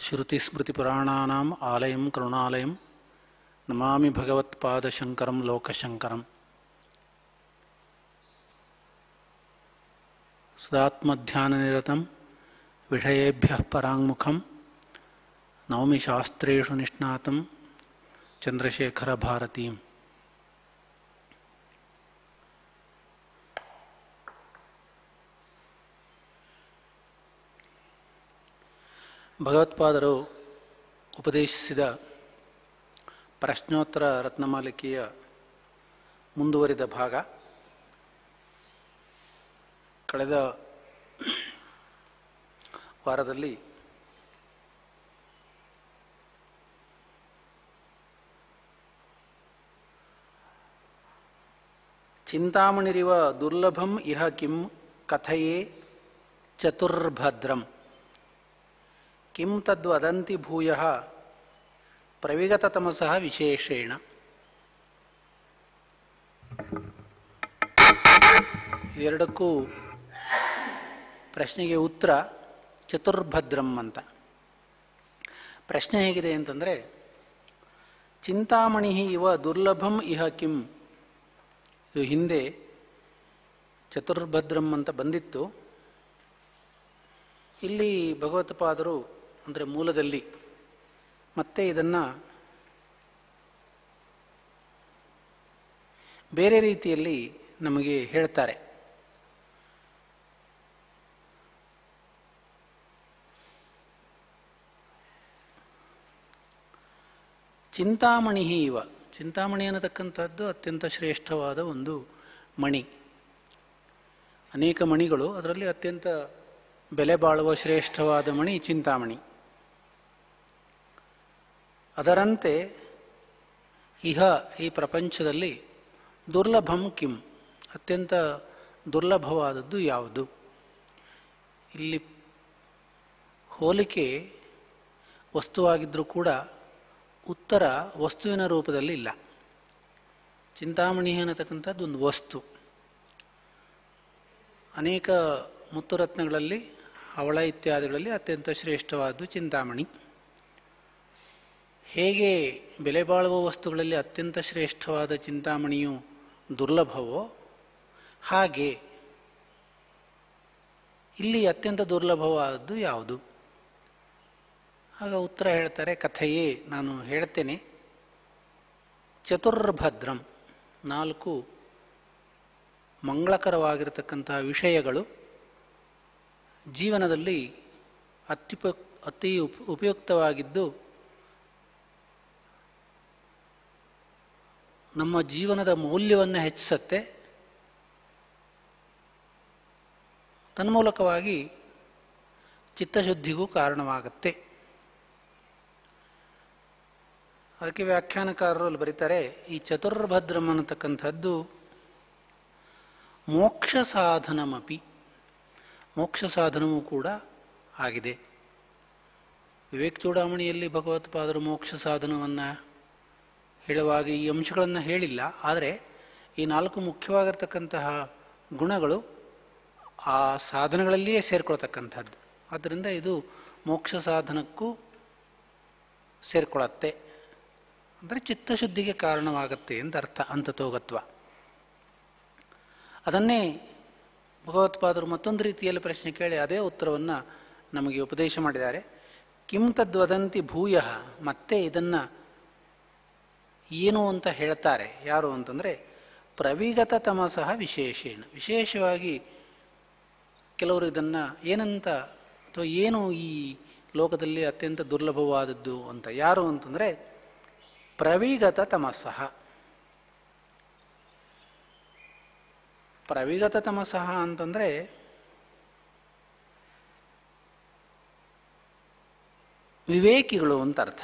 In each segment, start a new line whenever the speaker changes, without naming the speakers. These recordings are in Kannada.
ಶ್ರುತಿಸ್ಮೃತಿಪುರಾಣಾನಾಂ ಆಲಯಂ ಕರುಣಾಲಯಂ ನಮಾಮಿ ಭಗವತ್ಪಾದಶಂಕರಂ ಲೋಕಶಂಕರಂ ಸದಾತ್ಮಧ್ಯಾನನಿರತಂ ವಿಷಯೇಭ್ಯಃ ಪರಾಂಗುಖಂ ನವಮಿ ಶಾಸ್ತ್ರೇಷು ನಿಷ್ಣಾತಂ ಚಂದ್ರಶೇಖರಭಾರತೀಂ ಭಗವತ್ಪಾದರು ಉಪದೇಶಿಸಿದ ಪ್ರಶ್ನೋತ್ತರ ರತ್ನಮಾಲಿಕೆಯ ಮುಂದುವರಿದ ಭಾಗ ಕಳೆದ ವಾರದಲ್ಲಿ ಚಿಂತಾಮಣಿರಿವ ದುರ್ಲಭಂ ಇಹ ಕಿಂ ಕಥಯೇ ಚತುರ್ಭದ್ರಂ ಕಿಂ ತದ್ವದಂತಿ ಭೂಯ ಪ್ರವಿಗತತಮಸಃ ವಿಶೇಷೇಣ ಎರಡಕ್ಕೂ ಪ್ರಶ್ನೆಗೆ ಉತ್ತರ ಚತುರ್ಭದ್ರಂ ಅಂತ ಪ್ರಶ್ನೆ ಹೇಗಿದೆ ಅಂತಂದರೆ ಚಿಂತಾಮಣಿ ಇವ ದುರ್ಲಭಂ ಇಹ ಕಿಂ ಇದು ಹಿಂದೆ ಚತುರ್ಭದ್ರಂ ಅಂತ ಬಂದಿತ್ತು ಇಲ್ಲಿ ಭಗವತ್ಪಾದರು ಅಂದರೆ ಮೂಲದಲ್ಲಿ ಮತ್ತೆ ಇದನ್ನು ಬೇರೆ ರೀತಿಯಲ್ಲಿ ನಮಗೆ ಹೇಳ್ತಾರೆ ಚಿಂತಾಮಣಿ ಇವ ಚಿಂತಾಮಣಿ ಅನ್ನತಕ್ಕಂಥದ್ದು ಅತ್ಯಂತ ಶ್ರೇಷ್ಠವಾದ ಒಂದು ಮಣಿ ಅನೇಕ ಮಣಿಗಳು ಅದರಲ್ಲಿ ಅತ್ಯಂತ ಬೆಲೆ ಬಾಳುವ ಶ್ರೇಷ್ಠವಾದ ಮಣಿ ಚಿಂತಾಮಣಿ ಅದರಂತೆ ಇಹ ಈ ಪ್ರಪಂಚದಲ್ಲಿ ದುರ್ಲಭಂ ಕಿಂ ಅತ್ಯಂತ ದುರ್ಲಭವಾದದ್ದು ಯಾವುದು ಇಲ್ಲಿ ಹೋಲಿಕೆ ವಸ್ತುವಾಗಿದ್ದರೂ ಕೂಡ ಉತ್ತರ ವಸ್ತುವಿನ ರೂಪದಲ್ಲಿ ಇಲ್ಲ ಚಿಂತಾಮಣಿ ಅನ್ನತಕ್ಕಂಥದ್ದು ಒಂದು ವಸ್ತು ಅನೇಕ ಮುತ್ತುರತ್ನಗಳಲ್ಲಿ ಹವಳ ಇತ್ಯಾದಿಗಳಲ್ಲಿ ಅತ್ಯಂತ ಶ್ರೇಷ್ಠವಾದ್ದು ಚಿಂತಾಮಣಿ ಹೇಗೆ ಬೆಲೆ ಬಾಳುವ ವಸ್ತುಗಳಲ್ಲಿ ಅತ್ಯಂತ ಶ್ರೇಷ್ಠವಾದ ಚಿಂತಾಮಣಿಯು ದುರ್ಲಭವೋ ಹಾಗೆ ಇಲ್ಲಿ ಅತ್ಯಂತ ದುರ್ಲಭವಾದದ್ದು ಯಾವುದು ಆಗ ಉತ್ತರ ಹೇಳ್ತಾರೆ ಕಥೆಯೇ ನಾನು ಹೇಳ್ತೇನೆ ಚತುರ್ಭದ್ರಂ ನಾಲ್ಕು ಮಂಗಳಕರವಾಗಿರತಕ್ಕಂತಹ ವಿಷಯಗಳು ಜೀವನದಲ್ಲಿ ಅತ್ಯುಪ ಅತಿ ಉಪ ಉಪಯುಕ್ತವಾಗಿದ್ದು ನಮ್ಮ ಜೀವನದ ಮೌಲ್ಯವನ್ನು ಹೆಚ್ಚಿಸತ್ತೆ ತನ್ಮೂಲಕವಾಗಿ ಚಿತ್ತಶುದ್ಧಿಗೂ ಕಾರಣವಾಗುತ್ತೆ ಅದಕ್ಕೆ ವ್ಯಾಖ್ಯಾನಕಾರರು ಅಲ್ಲಿ ಬರೀತಾರೆ ಈ ಚತುರ್ಭದ್ರಂ ಅನ್ನತಕ್ಕಂಥದ್ದು ಮೋಕ್ಷ ಸಾಧನಮಪಿ ಮೋಕ್ಷ ಸಾಧನವೂ ಕೂಡ ಆಗಿದೆ ವಿವೇಕ್ ಚೂಡಾಮಣಿಯಲ್ಲಿ ಭಗವತ್ಪಾದರು ಮೋಕ್ಷ ಸಾಧನವನ್ನು ಹೇಳುವಾಗ ಈ ಅಂಶಗಳನ್ನು ಹೇಳಿಲ್ಲ ಆದರೆ ಈ ನಾಲ್ಕು ಮುಖ್ಯವಾಗಿರ್ತಕ್ಕಂತಹ ಗುಣಗಳು ಆ ಸಾಧನಗಳಲ್ಲಿಯೇ ಸೇರ್ಕೊಳ್ತಕ್ಕಂಥದ್ದು ಆದ್ದರಿಂದ ಇದು ಮೋಕ್ಷ ಸಾಧನಕ್ಕೂ ಸೇರ್ಕೊಳ್ಳತ್ತೆ ಅಂದರೆ ಚಿತ್ತಶುದ್ಧಿಗೆ ಕಾರಣವಾಗುತ್ತೆ ಅಂತ ಅರ್ಥ ಅಂತತೋಗತ್ವ ಅದನ್ನೇ ಭಗವತ್ಪಾದರು ಮತ್ತೊಂದು ರೀತಿಯಲ್ಲಿ ಪ್ರಶ್ನೆ ಕೇಳಿ ಅದೇ ಉತ್ತರವನ್ನು ನಮಗೆ ಉಪದೇಶ ಮಾಡಿದ್ದಾರೆ ಕಿಂ ತದ್ವದಂತಿ ಭೂಯ ಮತ್ತೆ ಇದನ್ನು ಏನು ಅಂತ ಹೇಳ್ತಾರೆ ಯಾರು ಅಂತಂದರೆ ಪ್ರವಿಗತ ತಮಸಃ ವಿಶೇಷೇಣ ವಿಶೇಷವಾಗಿ ಕೆಲವರು ಇದನ್ನು ಏನಂತ ಅಥವಾ ಏನು ಈ ಲೋಕದಲ್ಲಿ ಅತ್ಯಂತ ದುರ್ಲಭವಾದದ್ದು ಅಂತ ಯಾರು ಅಂತಂದರೆ ಪ್ರವಿಗತ ತಮಸಃ ಪ್ರವಿಗತ ತಮಸಃ ಅಂತಂದರೆ ವಿವೇಕಿಗಳು ಅಂತ ಅರ್ಥ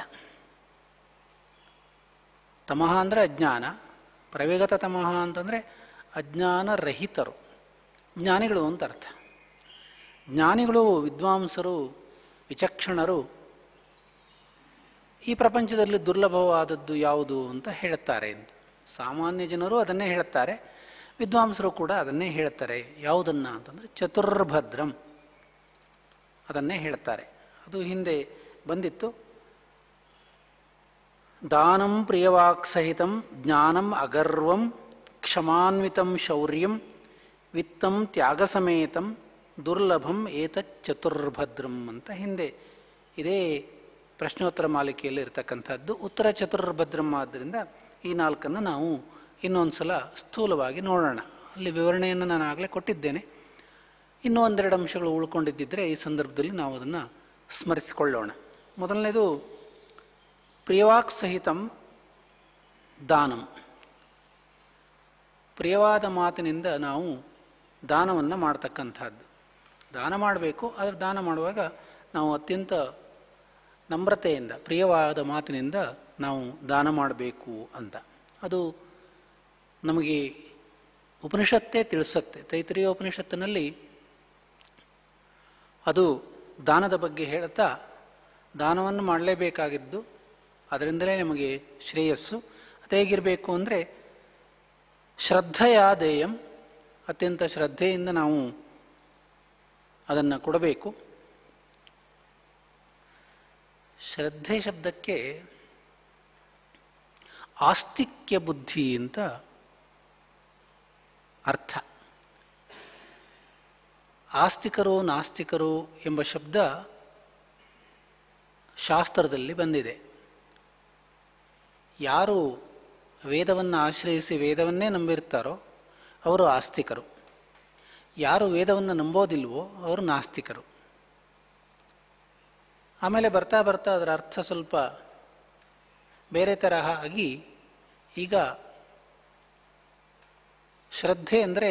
ತಮಃ ಅಂದರೆ ಅಜ್ಞಾನ ಪ್ರವೇಗತ ತಮಃ ಅಂತಂದರೆ ಅಜ್ಞಾನ ರಹಿತರು ಜ್ಞಾನಿಗಳು ಅಂತ ಅರ್ಥ ಜ್ಞಾನಿಗಳು ವಿದ್ವಾಂಸರು ವಿಚಕ್ಷಣರು ಈ ಪ್ರಪಂಚದಲ್ಲಿ ದುರ್ಲಭವಾದದ್ದು ಯಾವುದು ಅಂತ ಹೇಳುತ್ತಾರೆ ಅಂತ ಸಾಮಾನ್ಯ ಜನರು ಅದನ್ನೇ ಹೇಳುತ್ತಾರೆ ವಿದ್ವಾಂಸರು ಕೂಡ ಅದನ್ನೇ ಹೇಳ್ತಾರೆ ಯಾವುದನ್ನು ಅಂತಂದರೆ ಚತುರ್ಭದ್ರಂ ಅದನ್ನೇ ಹೇಳ್ತಾರೆ ಅದು ಹಿಂದೆ ಬಂದಿತ್ತು ದಾನಂ ಪ್ರಿಯವಾಕ್ಸಹಿತಂ ಜ್ಞಾನಂ ಅಗರ್ವಂ ಕ್ಷಮಾನ್ವಿತಂ ಶೌರ್ಯಂ ವಿತ್ತಂ ತ್ಯಾಗಸಮೇತಂ ದುರ್ಲಭಂ ಏತತ್ ಚತುರ್ಭದ್ರಂ ಅಂತ ಹಿಂದೆ ಇದೇ ಪ್ರಶ್ನೋತ್ತರ ಮಾಲಿಕೆಯಲ್ಲಿ ಇರತಕ್ಕಂಥದ್ದು ಉತ್ತರ ಚತುರ್ಭದ್ರಂ ಆದ್ದರಿಂದ ಈ ನಾಲ್ಕನ್ನು ನಾವು ಇನ್ನೊಂದು ಸಲ ಸ್ಥೂಲವಾಗಿ ನೋಡೋಣ ಅಲ್ಲಿ ವಿವರಣೆಯನ್ನು ನಾನು ಆಗಲೇ ಕೊಟ್ಟಿದ್ದೇನೆ ಇನ್ನೂ ಒಂದೆರಡು ಅಂಶಗಳು ಉಳ್ಕೊಂಡಿದ್ದಿದ್ದರೆ ಈ ಸಂದರ್ಭದಲ್ಲಿ ನಾವು ಅದನ್ನು ಸ್ಮರಿಸಿಕೊಳ್ಳೋಣ ಮೊದಲನೇದು ಪ್ರಿಯವಾಕ್ ಸಹಿತಂ ದಾನಂ ಪ್ರಿಯವಾದ ಮಾತಿನಿಂದ ನಾವು ದಾನವನ್ನು ಮಾಡ್ತಕ್ಕಂಥದ್ದು ದಾನ ಮಾಡಬೇಕು ಆದರೆ ದಾನ ಮಾಡುವಾಗ ನಾವು ಅತ್ಯಂತ ನಮ್ರತೆಯಿಂದ ಪ್ರಿಯವಾದ ಮಾತಿನಿಂದ ನಾವು ದಾನ ಮಾಡಬೇಕು ಅಂತ ಅದು ನಮಗೆ ಉಪನಿಷತ್ತೇ ತಿಳಿಸತ್ತೆ ತೈತರಿಯ ಉಪನಿಷತ್ತಿನಲ್ಲಿ ಅದು ದಾನದ ಬಗ್ಗೆ ಹೇಳ್ತಾ ದಾನವನ್ನು ಮಾಡಲೇಬೇಕಾಗಿದ್ದು ಅದರಿಂದಲೇ ನಮಗೆ ಶ್ರೇಯಸ್ಸು ಅದು ಹೇಗಿರಬೇಕು ಅಂದರೆ ಶ್ರದ್ಧೆಯ ದೇಯಂ ಅತ್ಯಂತ ಶ್ರದ್ಧೆಯಿಂದ ನಾವು ಅದನ್ನು ಕೊಡಬೇಕು ಶ್ರದ್ಧೆ ಶಬ್ದಕ್ಕೆ ಆಸ್ತಿಕ್ಯ ಬುದ್ಧಿ ಅಂತ ಅರ್ಥ ಆಸ್ತಿಕರು ನಾಸ್ತಿಕರು ಎಂಬ ಶಬ್ದ ಶಾಸ್ತ್ರದಲ್ಲಿ ಬಂದಿದೆ ಯಾರು ವೇದವನ್ನು ಆಶ್ರಯಿಸಿ ವೇದವನ್ನೇ ನಂಬಿರ್ತಾರೋ ಅವರು ಆಸ್ತಿಕರು ಯಾರು ವೇದವನ್ನು ನಂಬೋದಿಲ್ವೋ ಅವರು ನಾಸ್ತಿಕರು ಆಮೇಲೆ ಬರ್ತಾ ಬರ್ತಾ ಅದರ ಅರ್ಥ ಸ್ವಲ್ಪ ಬೇರೆ ತರಹ ಆಗಿ ಈಗ ಶ್ರದ್ಧೆ ಅಂದರೆ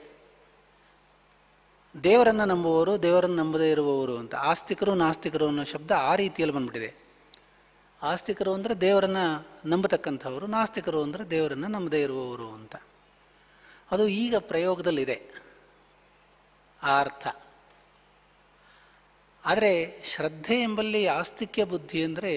ದೇವರನ್ನು ನಂಬುವವರು ದೇವರನ್ನು ನಂಬದೇ ಇರುವವರು ಅಂತ ಆಸ್ತಿಕರು ನಾಸ್ತಿಕರು ಅನ್ನೋ ಶಬ್ದ ಆ ರೀತಿಯಲ್ಲಿ ಬಂದ್ಬಿಟ್ಟಿದೆ ಆಸ್ತಿಕರು ಅಂದರೆ ದೇವರನ್ನು ನಂಬತಕ್ಕಂಥವರು ನಾಸ್ತಿಕರು ಅಂದರೆ ದೇವರನ್ನು ನಂಬದೇ ಇರುವವರು ಅಂತ ಅದು ಈಗ ಪ್ರಯೋಗದಲ್ಲಿದೆ ಆ ಅರ್ಥ ಆದರೆ ಶ್ರದ್ಧೆ ಎಂಬಲ್ಲಿ ಆಸ್ತಿಕ್ಯ ಬುದ್ಧಿ ಅಂದರೆ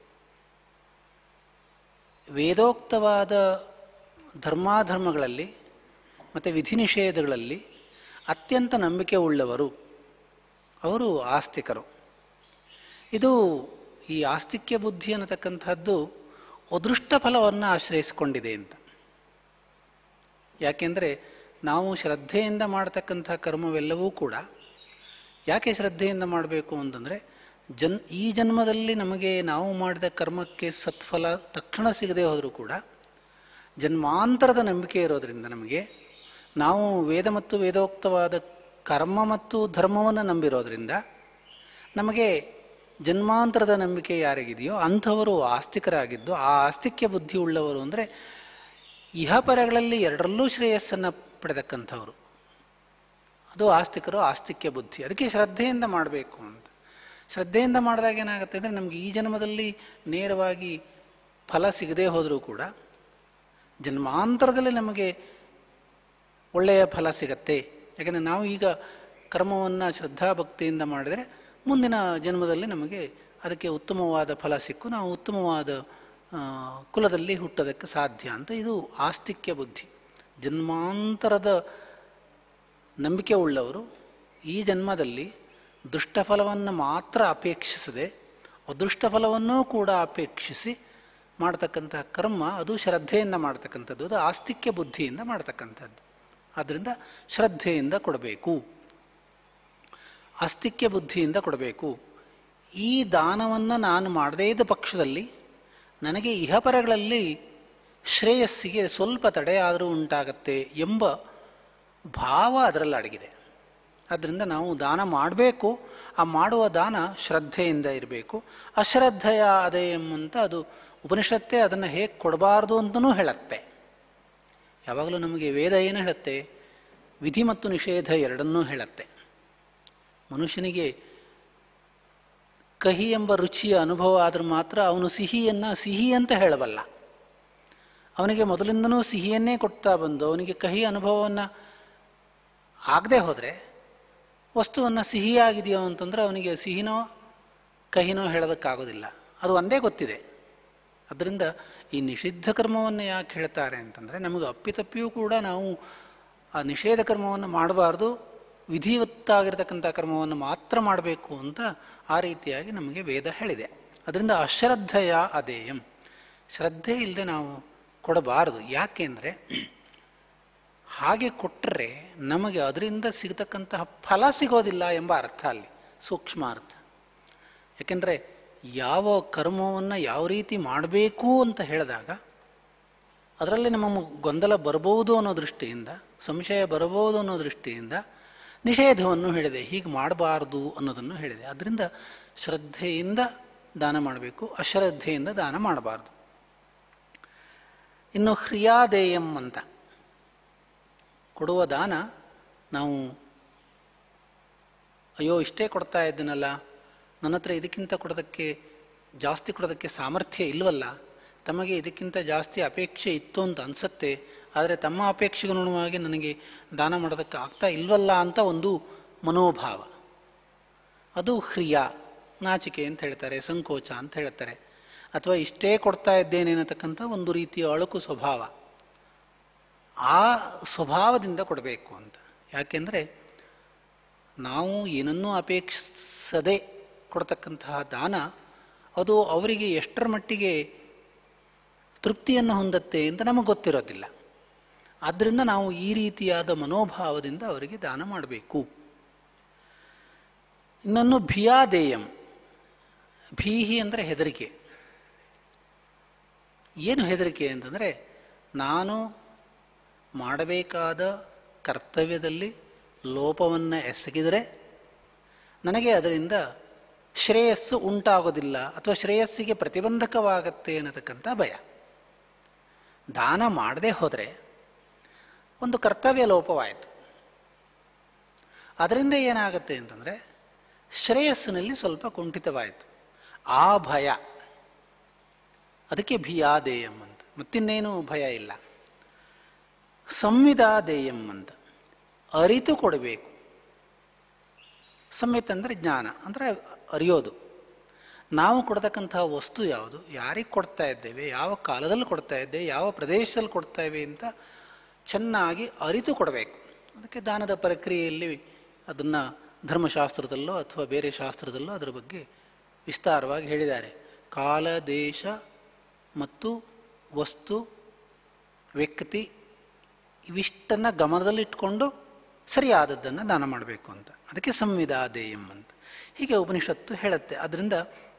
ವೇದೋಕ್ತವಾದ ಧರ್ಮಾಧರ್ಮಗಳಲ್ಲಿ ಮತ್ತು ವಿಧಿ ನಿಷೇಧಗಳಲ್ಲಿ ಅತ್ಯಂತ ನಂಬಿಕೆ ಉಳ್ಳವರು ಅವರು ಆಸ್ತಿಕರು ಇದು ಈ ಆಸ್ತಿಕ್ಯ ಬುದ್ಧಿ ಅನ್ನತಕ್ಕಂಥದ್ದು ಅದೃಷ್ಟ ಫಲವನ್ನು ಆಶ್ರಯಿಸಿಕೊಂಡಿದೆ ಅಂತ ಯಾಕೆಂದರೆ ನಾವು ಶ್ರದ್ಧೆಯಿಂದ ಮಾಡ್ತಕ್ಕಂಥ ಕರ್ಮವೆಲ್ಲವೂ ಕೂಡ ಯಾಕೆ ಶ್ರದ್ಧೆಯಿಂದ ಮಾಡಬೇಕು ಅಂತಂದರೆ ಜನ್ ಈ ಜನ್ಮದಲ್ಲಿ ನಮಗೆ ನಾವು ಮಾಡಿದ ಕರ್ಮಕ್ಕೆ ಸತ್ಫಲ ತಕ್ಷಣ ಸಿಗದೆ ಹೋದರೂ ಕೂಡ ಜನ್ಮಾಂತರದ ನಂಬಿಕೆ ಇರೋದರಿಂದ ನಮಗೆ ನಾವು ವೇದ ಮತ್ತು ವೇದೋಕ್ತವಾದ ಕರ್ಮ ಮತ್ತು ಧರ್ಮವನ್ನು ನಂಬಿರೋದ್ರಿಂದ ನಮಗೆ ಜನ್ಮಾಂತರದ ನಂಬಿಕೆ ಯಾರಿಗಿದೆಯೋ ಅಂಥವರು ಆಸ್ತಿಕರಾಗಿದ್ದು ಆ ಆಸ್ತಿಕ್ಯ ಬುದ್ಧಿ ಉಳ್ಳವರು ಅಂದರೆ ಇಹಪರಗಳಲ್ಲಿ ಎರಡರಲ್ಲೂ ಶ್ರೇಯಸ್ಸನ್ನು ಪಡೆದಕ್ಕಂಥವ್ರು ಅದು ಆಸ್ತಿಕರು ಆಸ್ತಿಕ್ಯ ಬುದ್ಧಿ ಅದಕ್ಕೆ ಶ್ರದ್ಧೆಯಿಂದ ಮಾಡಬೇಕು ಅಂತ ಶ್ರದ್ಧೆಯಿಂದ ಮಾಡಿದಾಗ ಏನಾಗುತ್ತೆ ಅಂದರೆ ನಮಗೆ ಈ ಜನ್ಮದಲ್ಲಿ ನೇರವಾಗಿ ಫಲ ಸಿಗದೇ ಹೋದರೂ ಕೂಡ ಜನ್ಮಾಂತರದಲ್ಲಿ ನಮಗೆ ಒಳ್ಳೆಯ ಫಲ ಸಿಗತ್ತೆ ಯಾಕಂದರೆ ನಾವು ಈಗ ಕರ್ಮವನ್ನು ಶ್ರದ್ಧಾಭಕ್ತಿಯಿಂದ ಮಾಡಿದರೆ ಮುಂದಿನ ಜನ್ಮದಲ್ಲಿ ನಮಗೆ ಅದಕ್ಕೆ ಉತ್ತಮವಾದ ಫಲ ಸಿಕ್ಕು ನಾವು ಉತ್ತಮವಾದ ಕುಲದಲ್ಲಿ ಹುಟ್ಟೋದಕ್ಕೆ ಸಾಧ್ಯ ಅಂತ ಇದು ಆಸ್ತಿಕ್ಯ ಬುದ್ಧಿ ಜನ್ಮಾಂತರದ ನಂಬಿಕೆ ಉಳ್ಳವರು ಈ ಜನ್ಮದಲ್ಲಿ ದುಷ್ಟಫಲವನ್ನು ಮಾತ್ರ ಅಪೇಕ್ಷಿಸದೆ ಅದೃಷ್ಟ ಫಲವನ್ನೂ ಕೂಡ ಅಪೇಕ್ಷಿಸಿ ಮಾಡ್ತಕ್ಕಂತಹ ಕರ್ಮ ಅದು ಶ್ರದ್ಧೆಯಿಂದ ಮಾಡ್ತಕ್ಕಂಥದ್ದು ಅದು ಆಸ್ತಿಕ್ಯ ಬುದ್ಧಿಯಿಂದ ಮಾಡ್ತಕ್ಕಂಥದ್ದು ಆದ್ದರಿಂದ ಶ್ರದ್ಧೆಯಿಂದ ಕೊಡಬೇಕು ಆಸ್ತಿಕ್ಯ ಬುದ್ಧಿಯಿಂದ ಕೊಡಬೇಕು ಈ ದಾನವನ್ನು ನಾನು ಮಾಡದೇ ಇದ್ದ ಪಕ್ಷದಲ್ಲಿ ನನಗೆ ಇಹಪರಗಳಲ್ಲಿ ಶ್ರೇಯಸ್ಸಿಗೆ ಸ್ವಲ್ಪ ತಡೆಯಾದರೂ ಉಂಟಾಗತ್ತೆ ಎಂಬ ಭಾವ ಅದರಲ್ಲಿ ಅಡಗಿದೆ ಆದ್ದರಿಂದ ನಾವು ದಾನ ಮಾಡಬೇಕು ಆ ಮಾಡುವ ದಾನ ಶ್ರದ್ಧೆಯಿಂದ ಇರಬೇಕು ಅಶ್ರದ್ಧೆಯ ಅದೇ ಎಂಬಂತ ಅದು ಉಪನಿಷತ್ತೇ ಅದನ್ನು ಹೇಗೆ ಕೊಡಬಾರ್ದು ಅಂತಲೂ ಹೇಳುತ್ತೆ ಯಾವಾಗಲೂ ನಮಗೆ ವೇದ ಏನು ಹೇಳುತ್ತೆ ವಿಧಿ ಮತ್ತು ನಿಷೇಧ ಎರಡನ್ನೂ ಹೇಳುತ್ತೆ ಮನುಷ್ಯನಿಗೆ ಕಹಿ ಎಂಬ ರುಚಿಯ ಅನುಭವ ಆದರೂ ಮಾತ್ರ ಅವನು ಸಿಹಿಯನ್ನು ಸಿಹಿ ಅಂತ ಹೇಳಬಲ್ಲ ಅವನಿಗೆ ಮೊದಲಿಂದನೂ ಸಿಹಿಯನ್ನೇ ಕೊಡ್ತಾ ಬಂದು ಅವನಿಗೆ ಕಹಿ ಅನುಭವವನ್ನು ಆಗದೆ ಹೋದರೆ ವಸ್ತುವನ್ನು ಸಿಹಿಯಾಗಿದೆಯೋ ಅಂತಂದರೆ ಅವನಿಗೆ ಸಿಹಿನೋ ಕಹಿನೋ ಹೇಳೋದಕ್ಕಾಗೋದಿಲ್ಲ ಅದು ಒಂದೇ ಗೊತ್ತಿದೆ ಅದರಿಂದ ಈ ನಿಷಿದ್ಧ ಕರ್ಮವನ್ನು ಯಾಕೆ ಹೇಳ್ತಾರೆ ಅಂತಂದರೆ ನಮಗೆ ಅಪ್ಪಿತಪ್ಪಿಯೂ ಕೂಡ ನಾವು ಆ ನಿಷೇಧ ಕರ್ಮವನ್ನು ಮಾಡಬಾರ್ದು ವಿಧಿವತ್ತಾಗಿರ್ತಕ್ಕಂಥ ಕರ್ಮವನ್ನು ಮಾತ್ರ ಮಾಡಬೇಕು ಅಂತ ಆ ರೀತಿಯಾಗಿ ನಮಗೆ ವೇದ ಹೇಳಿದೆ ಅದರಿಂದ ಅಶ್ರದ್ಧೆಯ ಅದೇಯಂ ಶ್ರದ್ಧೆ ಇಲ್ಲದೆ ನಾವು ಕೊಡಬಾರದು ಯಾಕೆಂದರೆ ಹಾಗೆ ಕೊಟ್ಟರೆ ನಮಗೆ ಅದರಿಂದ ಸಿಗತಕ್ಕಂತಹ ಫಲ ಸಿಗೋದಿಲ್ಲ ಎಂಬ ಅರ್ಥ ಅಲ್ಲಿ ಸೂಕ್ಷ್ಮ ಅರ್ಥ ಯಾಕೆಂದರೆ ಯಾವ ಕರ್ಮವನ್ನು ಯಾವ ರೀತಿ ಮಾಡಬೇಕು ಅಂತ ಹೇಳಿದಾಗ ಅದರಲ್ಲಿ ನಮ್ಮ ಗೊಂದಲ ಬರಬಹುದು ಅನ್ನೋ ದೃಷ್ಟಿಯಿಂದ ಸಂಶಯ ಬರಬಹುದು ಅನ್ನೋ ದೃಷ್ಟಿಯಿಂದ ನಿಷೇಧವನ್ನು ಹೇಳಿದೆ ಹೀಗೆ ಮಾಡಬಾರ್ದು ಅನ್ನೋದನ್ನು ಹೇಳಿದೆ ಅದರಿಂದ ಶ್ರದ್ಧೆಯಿಂದ ದಾನ ಮಾಡಬೇಕು ಅಶ್ರದ್ಧೆಯಿಂದ ದಾನ ಮಾಡಬಾರ್ದು ಇನ್ನು ಹ್ರಿಯಾದೇಯಂ ಅಂತ ಕೊಡುವ ದಾನ ನಾವು ಅಯ್ಯೋ ಇಷ್ಟೇ ಕೊಡ್ತಾ ಇದ್ದೀನಲ್ಲ ನನ್ನ ಹತ್ರ ಇದಕ್ಕಿಂತ ಕೊಡೋದಕ್ಕೆ ಜಾಸ್ತಿ ಕೊಡೋದಕ್ಕೆ ಸಾಮರ್ಥ್ಯ ಇಲ್ವಲ್ಲ ತಮಗೆ ಇದಕ್ಕಿಂತ ಜಾಸ್ತಿ ಅಪೇಕ್ಷೆ ಇತ್ತು ಅಂತ ಅನಿಸುತ್ತೆ ಆದರೆ ತಮ್ಮ ಅಪೇಕ್ಷೆಗನುಗುಣವಾಗಿ ನನಗೆ ದಾನ ಮಾಡೋದಕ್ಕೆ ಆಗ್ತಾ ಇಲ್ವಲ್ಲ ಅಂತ ಒಂದು ಮನೋಭಾವ ಅದು ಹ್ರಿಯ ನಾಚಿಕೆ ಅಂತ ಹೇಳ್ತಾರೆ ಸಂಕೋಚ ಅಂತ ಹೇಳ್ತಾರೆ ಅಥವಾ ಇಷ್ಟೇ ಕೊಡ್ತಾ ಇದ್ದೇನೆ ಅನ್ನತಕ್ಕಂಥ ಒಂದು ರೀತಿಯ ಅಳುಕು ಸ್ವಭಾವ ಆ ಸ್ವಭಾವದಿಂದ ಕೊಡಬೇಕು ಅಂತ ಯಾಕೆಂದರೆ ನಾವು ಏನನ್ನೂ ಅಪೇಕ್ಷಿಸದೆ ಕೊಡ್ತಕ್ಕಂತಹ ದಾನ ಅದು ಅವರಿಗೆ ಎಷ್ಟರ ಮಟ್ಟಿಗೆ ತೃಪ್ತಿಯನ್ನು ಹೊಂದತ್ತೆ ಅಂತ ನಮಗೆ ಗೊತ್ತಿರೋದಿಲ್ಲ ಆದ್ದರಿಂದ ನಾವು ಈ ರೀತಿಯಾದ ಮನೋಭಾವದಿಂದ ಅವರಿಗೆ ದಾನ ಮಾಡಬೇಕು ಇನ್ನೊಂದು ಭಿಯಾದೇಯಂ ಭೀಹಿ ಅಂದರೆ ಹೆದರಿಕೆ ಏನು ಹೆದರಿಕೆ ಅಂತಂದರೆ ನಾನು ಮಾಡಬೇಕಾದ ಕರ್ತವ್ಯದಲ್ಲಿ ಲೋಪವನ್ನು ಎಸಗಿದರೆ ನನಗೆ ಅದರಿಂದ ಶ್ರೇಯಸ್ಸು ಉಂಟಾಗೋದಿಲ್ಲ ಅಥವಾ ಶ್ರೇಯಸ್ಸಿಗೆ ಪ್ರತಿಬಂಧಕವಾಗತ್ತೆ ಅನ್ನತಕ್ಕಂಥ ಭಯ ದಾನ ಮಾಡದೆ ಹೋದರೆ ಒಂದು ಕರ್ತವ್ಯ ಲೋಪವಾಯಿತು ಅದರಿಂದ ಏನಾಗುತ್ತೆ ಅಂತಂದರೆ ಶ್ರೇಯಸ್ಸಿನಲ್ಲಿ ಸ್ವಲ್ಪ ಕುಂಠಿತವಾಯಿತು ಆ ಭಯ ಅದಕ್ಕೆ ಭಿಯಾದೇಯಂ ಅಂತ ಮತ್ತಿನ್ನೇನು ಭಯ ಇಲ್ಲ ಸಂವಿಧಾದೇಯಂ ಅಂತ ಅರಿತು ಕೊಡಬೇಕು ಸಂಹಿತ ಅಂದರೆ ಜ್ಞಾನ ಅಂದರೆ ಅರಿಯೋದು ನಾವು ಕೊಡ್ತಕ್ಕಂತಹ ವಸ್ತು ಯಾವುದು ಯಾರಿಗೆ ಕೊಡ್ತಾ ಇದ್ದೇವೆ ಯಾವ ಕಾಲದಲ್ಲಿ ಕೊಡ್ತಾ ಇದ್ದೇವೆ ಯಾವ ಪ್ರದೇಶದಲ್ಲಿ ಕೊಡ್ತಾ ಇವೆ ಅಂತ ಚೆನ್ನಾಗಿ ಅರಿತು ಕೊಡಬೇಕು ಅದಕ್ಕೆ ದಾನದ ಪ್ರಕ್ರಿಯೆಯಲ್ಲಿ ಅದನ್ನು ಧರ್ಮಶಾಸ್ತ್ರದಲ್ಲೋ ಅಥವಾ ಬೇರೆ ಶಾಸ್ತ್ರದಲ್ಲೋ ಅದರ ಬಗ್ಗೆ ವಿಸ್ತಾರವಾಗಿ ಹೇಳಿದ್ದಾರೆ ಕಾಲ ದೇಶ ಮತ್ತು ವಸ್ತು ವ್ಯಕ್ತಿ ಇವಿಷ್ಟನ್ನು ಗಮನದಲ್ಲಿಟ್ಕೊಂಡು ಸರಿಯಾದದ್ದನ್ನು ದಾನ ಮಾಡಬೇಕು ಅಂತ ಅದಕ್ಕೆ ಸಂವಿಧಾದೇಯಂ ಅಂತ ಹೀಗೆ ಉಪನಿಷತ್ತು ಹೇಳುತ್ತೆ ಅದರಿಂದ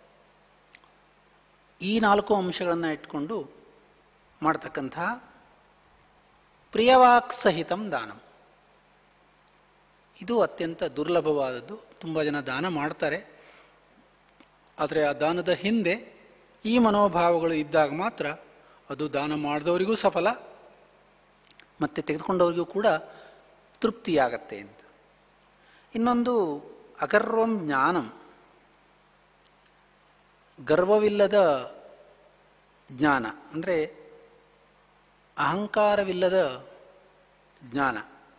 ಈ ನಾಲ್ಕು ಅಂಶಗಳನ್ನು ಇಟ್ಕೊಂಡು ಮಾಡ್ತಕ್ಕಂತಹ ಪ್ರಿಯವಾಕ್ ಸಹಿತಂ ದಾನಂ ಇದು ಅತ್ಯಂತ ದುರ್ಲಭವಾದದ್ದು ತುಂಬ ಜನ ದಾನ ಮಾಡ್ತಾರೆ ಆದರೆ ಆ ದಾನದ ಹಿಂದೆ ಈ ಮನೋಭಾವಗಳು ಇದ್ದಾಗ ಮಾತ್ರ ಅದು ದಾನ ಮಾಡಿದವರಿಗೂ ಸಫಲ ಮತ್ತು ತೆಗೆದುಕೊಂಡವರಿಗೂ ಕೂಡ ತೃಪ್ತಿಯಾಗತ್ತೆ ಅಂತ ಇನ್ನೊಂದು ಅಗರ್ವಂ ಜ್ಞಾನಂ ಗರ್ವವಿಲ್ಲದ ಜ್ಞಾನ ಅಂದರೆ ಅಹಂಕಾರವಿಲ್ಲದ ಜ್ಞಾನ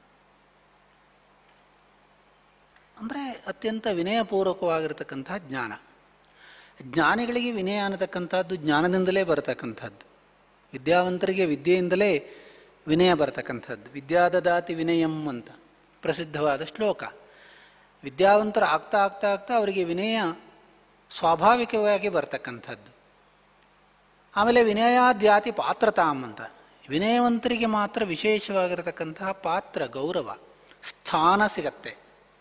ಅಂದರೆ ಅತ್ಯಂತ ವಿನಯಪೂರ್ವಕವಾಗಿರತಕ್ಕಂಥ ಜ್ಞಾನ ಜ್ಞಾನಿಗಳಿಗೆ ವಿನಯ ಅನ್ನತಕ್ಕಂಥದ್ದು ಜ್ಞಾನದಿಂದಲೇ ಬರತಕ್ಕಂಥದ್ದು ವಿದ್ಯಾವಂತರಿಗೆ ವಿದ್ಯೆಯಿಂದಲೇ ವಿನಯ ಬರತಕ್ಕಂಥದ್ದು ವಿದ್ಯಾದದಾತಿ ವಿನಯಂ ಅಂತ ಪ್ರಸಿದ್ಧವಾದ ಶ್ಲೋಕ ವಿದ್ಯಾವಂತರು ಆಗ್ತಾ ಆಗ್ತಾ ಆಗ್ತಾ ಅವರಿಗೆ ವಿನಯ ಸ್ವಾಭಾವಿಕವಾಗಿ ಬರ್ತಕ್ಕಂಥದ್ದು ಆಮೇಲೆ ವಿನಯಾದ್ಯಾತಿ ಪಾತ್ರತಾಂ ಅಂತ ವಿನಯವಂತರಿಗೆ ಮಾತ್ರ ವಿಶೇಷವಾಗಿರತಕ್ಕಂತಹ ಪಾತ್ರ ಗೌರವ ಸ್ಥಾನ ಸಿಗತ್ತೆ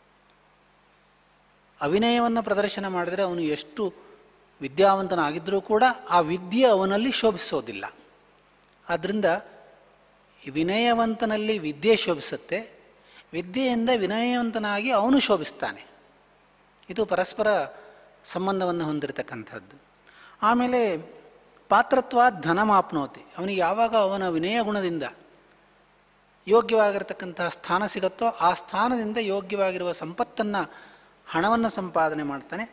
ಅವಿನಯವನ್ನು ಪ್ರದರ್ಶನ ಮಾಡಿದರೆ ಅವನು ಎಷ್ಟು ವಿದ್ಯಾವಂತನಾಗಿದ್ದರೂ ಕೂಡ ಆ ವಿದ್ಯೆ ಅವನಲ್ಲಿ ಶೋಭಿಸೋದಿಲ್ಲ ಆದ್ದರಿಂದ ವಿನಯವಂತನಲ್ಲಿ ವಿದ್ಯೆ ಶೋಭಿಸುತ್ತೆ ವಿದ್ಯೆಯಿಂದ ವಿನಯವಂತನಾಗಿ ಅವನು ಶೋಭಿಸ್ತಾನೆ ಇದು ಪರಸ್ಪರ ಸಂಬಂಧವನ್ನು ಹೊಂದಿರತಕ್ಕಂಥದ್ದು ಆಮೇಲೆ ಪಾತ್ರತ್ವ ಧನಮಾಪ್ನೋತಿ ಅವನಿಗೆ ಯಾವಾಗ ಅವನ ವಿನಯ ಗುಣದಿಂದ ಯೋಗ್ಯವಾಗಿರತಕ್ಕಂತಹ ಸ್ಥಾನ ಸಿಗುತ್ತೋ ಆ ಸ್ಥಾನದಿಂದ ಯೋಗ್ಯವಾಗಿರುವ ಸಂಪತ್ತನ್ನು ಹಣವನ್ನು ಸಂಪಾದನೆ ಮಾಡ್ತಾನೆ